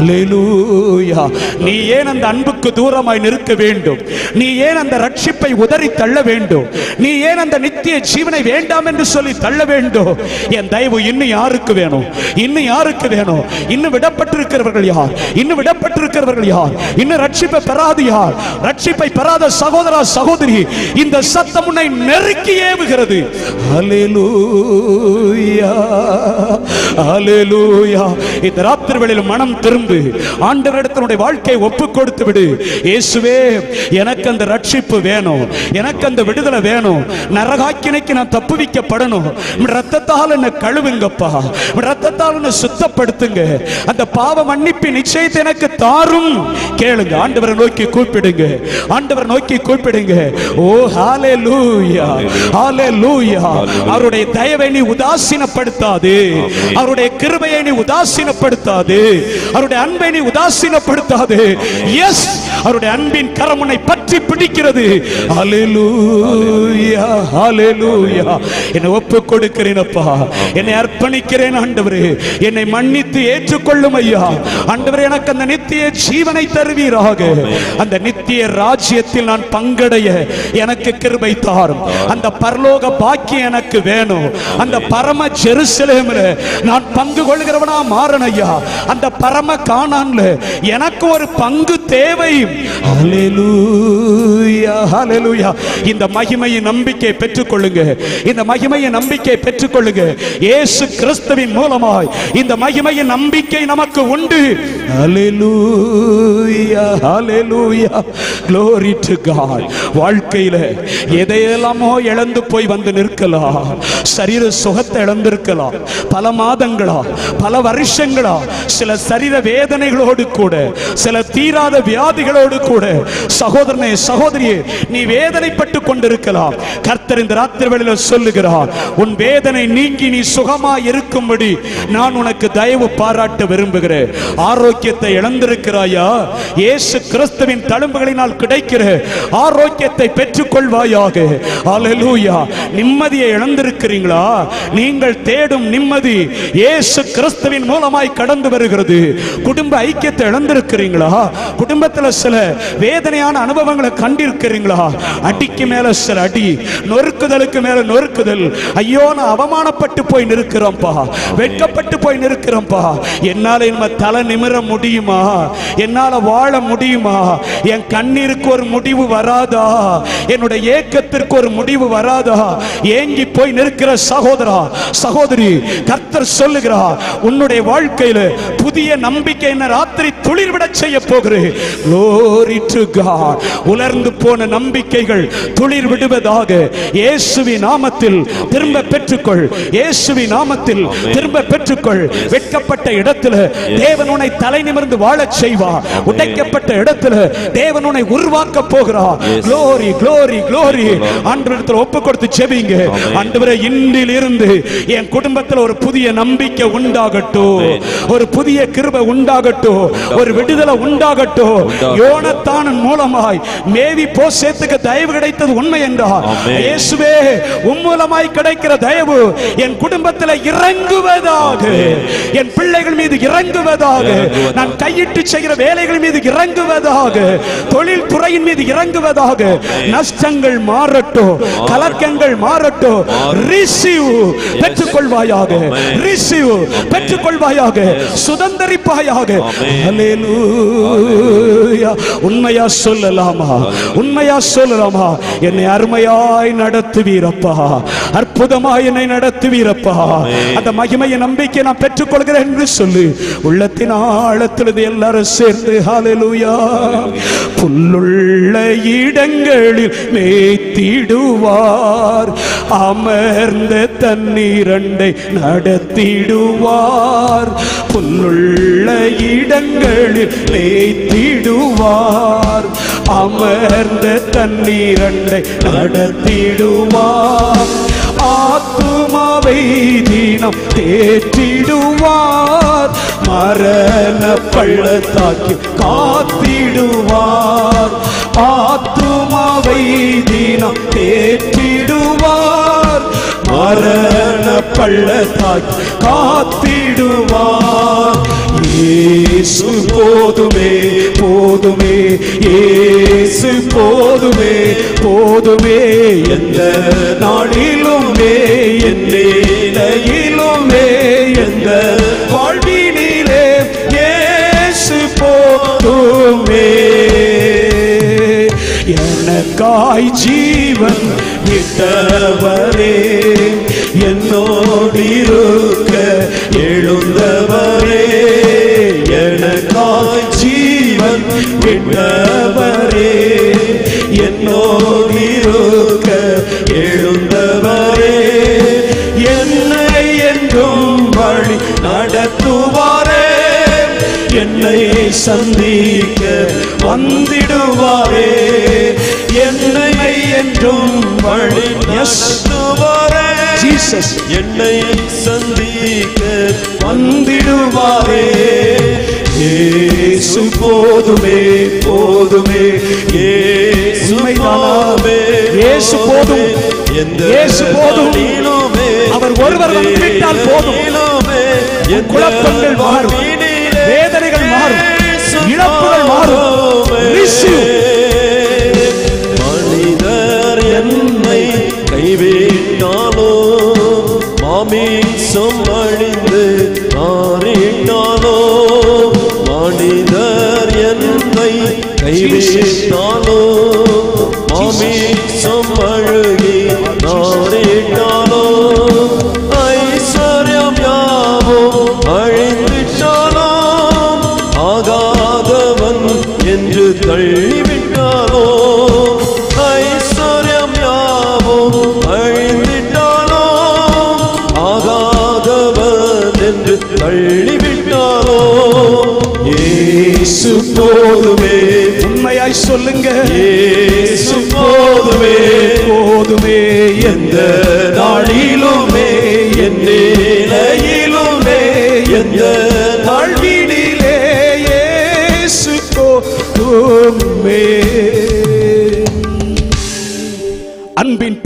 அல்லேலூயா நீ ஏன் அந்த அன்புக்கு தூரமாய் நிற்க வேண்டும் நீ ஏன் அந்த ரட்சிப்பை உதறி தள்ள வேண்டும் நீ ஏன் அந்த நித்திய ஜீவனை வேண்டாம் என்று சொல்லி தள்ள வேண்டும் என் தயவு இன்னும் யாருக்கு வேணும் இன்னும் யாருக்கு வேணும் இன்னும் விடப்பட்டிருக்கிறவர்கள் யார் இன்னும் விடப்பட்டிருக்கிறவர்கள் யார் இன்னும் ரட்சிப்பை பெறாது யார் ரட்சிப்பை பெறாத சகோதரா சகோதரி இந்த சத்தம் உன்னை நெருக்கி ஏவுகிறது அல்லேலூயா அல்லேலூயா இந்த ராத்திரி வேளையில் மனம் திரும்பு ஆண்டவரிடத்தினுடைய வாழ்க்கையை ஒப்பு கொடுத்து விடு இயேசுவே எனக்கு அந்த ரட்சிப்பு வேணும் எனக்கு அந்த விடுதலை வேணும் நரகாக்கினைக்கு நான் தப்புவிக்கப்படணும் உம் ரத்தத்தால் என்ன கழுவுங்கப்பா உம் ரத்தத்தால் என்ன சுத்தப்படுத்துங்க அந்த பாவ மன்னிப்பின் நிச்சயத்தை எனக்கு தாரும் கேளுங்க ஆண்டவரை நோக்கி கூப்பிடுங்க ஆண்டவரை நோக்கி கூப்பிடுங்க ஓ ஹalleluya ஹalleluya அவருடைய தயவை நீ உதாசீனப்படுத்தாது அவருடைய கிருபையை நீ உதாசீனப்படுத்தாது அவருடைய அன்பை நீ உதாசீனப்படுத்தாது எஸ் அவருடைய அன்பின் கரம் உன்னை பற்றி பிடிக்கிறது ஹalleluya ஹalleluya என்னை ஒப்பு கொடுக்கிறேன் அப்பா என்னை அர்ப்பணிக்கிறேன் ஆண்டவரே என்னை மன்னித்து ஏற்றுக்கொள்ளும் ஐயா ஆண்டவரே எனக்கு அந்த நித்திய ஜீவனை தருவீராக அந்த நித்திய ராஜ்யத்தில் நான் பங்கடைய எனக்கு கிருபை தாரும் அந்த பரலோக பாக்கியம் எனக்கு வேணும் அந்த பரம ஜெருசலேமில் நான் பங்கு கொள்கிறவனா மாறணும் ஐயா அந்த பரம காணான்ல எனக்கு ஒரு பங்கு தேவை ஹalleluya ஹalleluya இந்த மகிமையின் நம்பிக்கை பெற்றுக்கொள்ளுங்க இந்த மகிமையின் நம்பிக்கை பெற்றுக்கொள்ளுங்க இயேசு கிறிஸ்துவின் மூலமாய் இந்த மகிமையின் நம்பிக்கை நமக்கு உண்டு ஹalleluya ஹalleluya glory to god வாழ்க்கையில எதையெல்லாமோ இழந்து போய் வந்து நிற்கலாம் சரீர சுகத்தை இழந்திருக்கலாம் பல மாதங்களா பல வருஷங்களா சில சரீர வேதனைகளோடு கூட சில தீராத வியாதிகளோடு கூட சகோதரனே சகோதரியே நீ வேதனைப்பட்டு கொண்டிருக்கலாம் கர்த்தர் இந்த ராத்திரி வேளையில சொல்லுகிறார் உன் வேதனை நீங்கி நீ சுகமா இருக்கும்படி நான் உனக்கு தயவு பாராட்ட விரும்புகிறேன் ஆரோக்கிய ஆரோக்கியத்தை இழந்திருக்கிறாயா இயேசு கிறிஸ்துவின் தழும்புகளினால் கிடைக்கிற ஆரோக்கியத்தை பெற்றுக்கொள்வாயாக அல்லேலூயா நிம்மதியை இழந்திருக்கிறீங்களா நீங்கள் தேடும் நிம்மதி இயேசு கிறிஸ்துவின் மூலமாய் கடந்து வருகிறது குடும்ப ஐக்கியத்தை இழந்திருக்கிறீங்களா குடும்பத்துல சில வேதனையான அனுபவங்களை கண்டிருக்கிறீங்களா அடிக்கு மேல சில அடி நொறுக்குதலுக்கு மேல நொறுக்குதல் ஐயோ நான் அவமானப்பட்டு போய் நிற்கிறோம்ப்பா வெட்கப்பட்டு போய் நிற்கிறோம்ப்பா என்னால இனிமே தலை நிமிர முடியுமா என்னால வாழ முடியுமா என் கண்ணீருக்கு ஒரு முடிவு வராதா என்னுடைய ஏக்கத்திற்கு ஒரு முடிவு வராதா ஏங்கி போய் நிற்கிற சகோதரா சகோதரி கர்த்தர் சொல்லுகிறா உன்னுடைய வாழ்க்கையில புதிய நம்பிக்கை என்ன ராத்திரி துளிர்விட செய்ய போகிறேன் Glory to God. உலர்ந்து போன நம்பிக்கைகள் துளிர் விடுவதாக இயேசுவி நாமத்தில் திரும்ப பெற்றுக்கொள் இயேசுவி நாமத்தில் திரும்ப பெற்றுக்கொள் வெட்கப்பட்ட இடத்துல தேவன் உன்னை தலை நிமிர்ந்து வாழச் செய்வார் உடைக்கப்பட்ட இடத்துல தேவன் உன்னை உருவாக்க போகிறார் glory glory glory ஆண்டவரிடத்தில் ஒப்பு கொடுத்து செபிங்க ஆண்டவரே இன்றில் இருந்து என் குடும்பத்தில் ஒரு புதிய நம்பிக்கை உண்டாகட்டும் ஒரு புதிய கிருபை உண்டாகட்டும் ஒரு விடுதலை உண்டாகட்டும் யோனத்தான் மூலமாய் மேவி போசேத்துக்கு தயவு கிடைத்தது உண்மை என்றார் ஆமென். இயேசுவே உம் மூலமாய் கிடைக்கிற தயவு என் குடும்பத்தில் இறங்குவதாக என் பிள்ளைகள் மீது இறங்குவதாக இறங்குவதாக. நான் கையிட்டு செய்கிற வேலைகள் மீது இறங்குவதாக தொழில் துறையின் மீது இறங்குவதாக நஷ்டங்கள் மாறட்டும் கலக்கங்கள் மாறட்டும் ரிசீவ் பெற்றுக்கொள்வாயாக ரிசீவ் பெற்றுக்கொள்வாயாக சுதந்தரிப்பாயாக ஹalleluya உண்மையா சொல்லலாமா உண்மையா சொல்லலாமா என்னை அருமையாய் நடத்துவீரப்பா அற்புதமாய் என்னை நடத்துவீரப்பா அந்த மகிமையை நம்பிக்கை நான் பெற்றுக்கொள்கிறேன் என்று சொல்லு உள்ளத்தின் ஆழத்தில் இது எல்லாரும் சேர்ந்து ஹalleluya புல்லுள்ள இடங்களில் மேய்த்திடுவார் அமர்ந்த தண்ணீரண்டை நடத்திடுவார் புல்லுள்ள இடங்களில் மேய்த்திடுவார் அமர்ந்த தண்ணீரண்டை நடத்திடுவார் ஆத்துமாவை தினம் தேற்றிடுவார் மரண பள்ளத்தாக்கி காத்திடுவார் ஆத்துமாவை தினம் தேற்றிடுவார் மரண பள்ளத்தாக்கி காத்திடுவார் இயேசு போதுமே போதுமே இயேசு போதுமே போதுமே எந்த நாளிலுமே என் நிலையிலுமே எந்த வாழ்வினிலே இயேசு போதுமே எனக்காய் ஜீவன் விட்டவரே என்னோடிருக்க எழுந்தவரே எனக்காய் ஜீவன் விட்டவரே என்னோடிருக்க எழுந்தவரே என்னை என்றும் வழி நடத்துவாரே என்னை சந்திக்க வந்திடுவாரே என்னை என்றும் வழி நடத்துவாரே ஜீசஸ் என்னை சந்திக்க வந்திடுவாரே இயேசு போதுமே போதுமே இயேசு உண்மைதானா? போதுமே, இயேசு போதும் எந்த இயேசு போதும் நாளிலுமே, அவர் ஒருவர் எந்த வந்துவிட்டால் போதும். நாளிலுமே, எந்த குழப்பங்கள் மாறும் வாழ்வினிலே வேதனைகள் மாறும் இயேசு இழப்புகள் மாறும் போதுமே. Receive. மனிதர் என்னை கைவிட்டாலோ மாமீசம் அழிந்து மாறிட்டாலோ மனிதர் என்னை கைவிட்டாலோ மாமீசம் அழுகி நாறிட்டாலோ ஐஸ்வர்யம் யாவும் அழிந்திட்டாலோ ஆகாதவன் என்று தள்ளிவிட்டாலோ ஐஸ்வர்யம் யாவும் அழிந்திட்டாலோ ஆகாதவன் என்று தள்ளிவிட்டாலோ இயேசு போதுமே உண்மையாய் சொல்லுங்க இயேசு போதுமே போதுமே எந்த நாளிலுமே என் நிலையிலுமே எந்த வாழ்வினிலே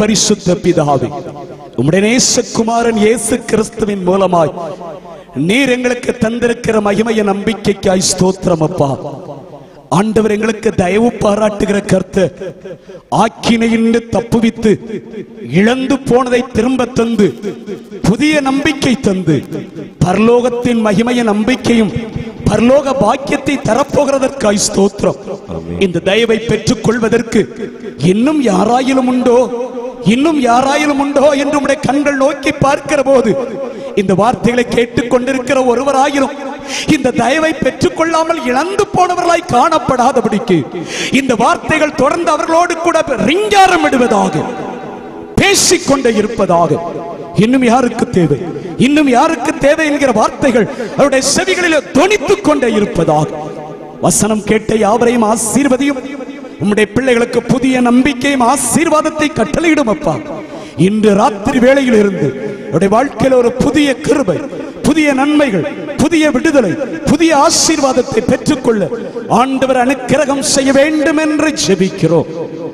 பரிசுத்த பிதாவே உம்முடைய நேசகுமாரன் இயேசு கிறிஸ்துவின் மூலமாய் நீர் எங்களுக்கு தந்திருக்கிற மகிமைய நம்பிக்கைக்காய் ஸ்தோத்திரம் அப்பா ஆண்டவர் எங்களுக்கு தயவு பாராட்டுகிற கர்த்தர் ஆக்கினையின்று தப்புவித்து இழந்து போனதை திரும்ப தந்து புதிய நம்பிக்கை தந்து பரலோகத்தின் மகிமைய நம்பிக்கையும் பரலோக பாக்கியத்தை தரப்போகிறதற்காய் ஸ்தோத்திரம் இந்த தயவை பெற்றுக் கொள்வதற்கு இன்னும் யாராயிலும் உண்டோ இன்னும் யாராயிலும் உண்டோ என்று உம்முடைய கண்கள் நோக்கி பார்க்கிற போது இந்த வார்த்தைகளை கேட்டுக் கொண்டிருக்கிற ஒருவராயிலும் இந்த தயவை பெற்றுக் கொள்ளாமல் இழந்து போனவர்களாய் காணப்படாதபடிக்கு இந்த வார்த்தைகள் தொடர்ந்து அவர்களோடு கூட ரிங்காரம் இடுவதாக பேசிக்கொண்டே இருப்பதாக இன்னும் யாருக்கு தேவை இன்னும் யாருக்கு தேவை என்கிற வார்த்தைகள் அவருடைய செவிகளில் தொனித்துக் கொண்டே இருப்பதாக வசனம் கேட்ட யாவரையும் ஆசீர்வதியும் உம்முடைய பிள்ளைகளுக்கு புதிய நம்பிக்கையும் ஆசீர்வாதத்தை கட்டளையிடும் அப்பா இன்று ராத்திரி வேளையில் இருந்து அவருடைய வாழ்க்கையில் ஒரு புதிய கிருபை புதிய நன்மைகள் புதிய விடுதலை புதிய ஆசீர்வாதத்தை பெற்றுக்கொள்ள ஆண்டவர் அனுக்கிரகம் செய்ய வேண்டும் என்று ஜெபிக்கிறோம்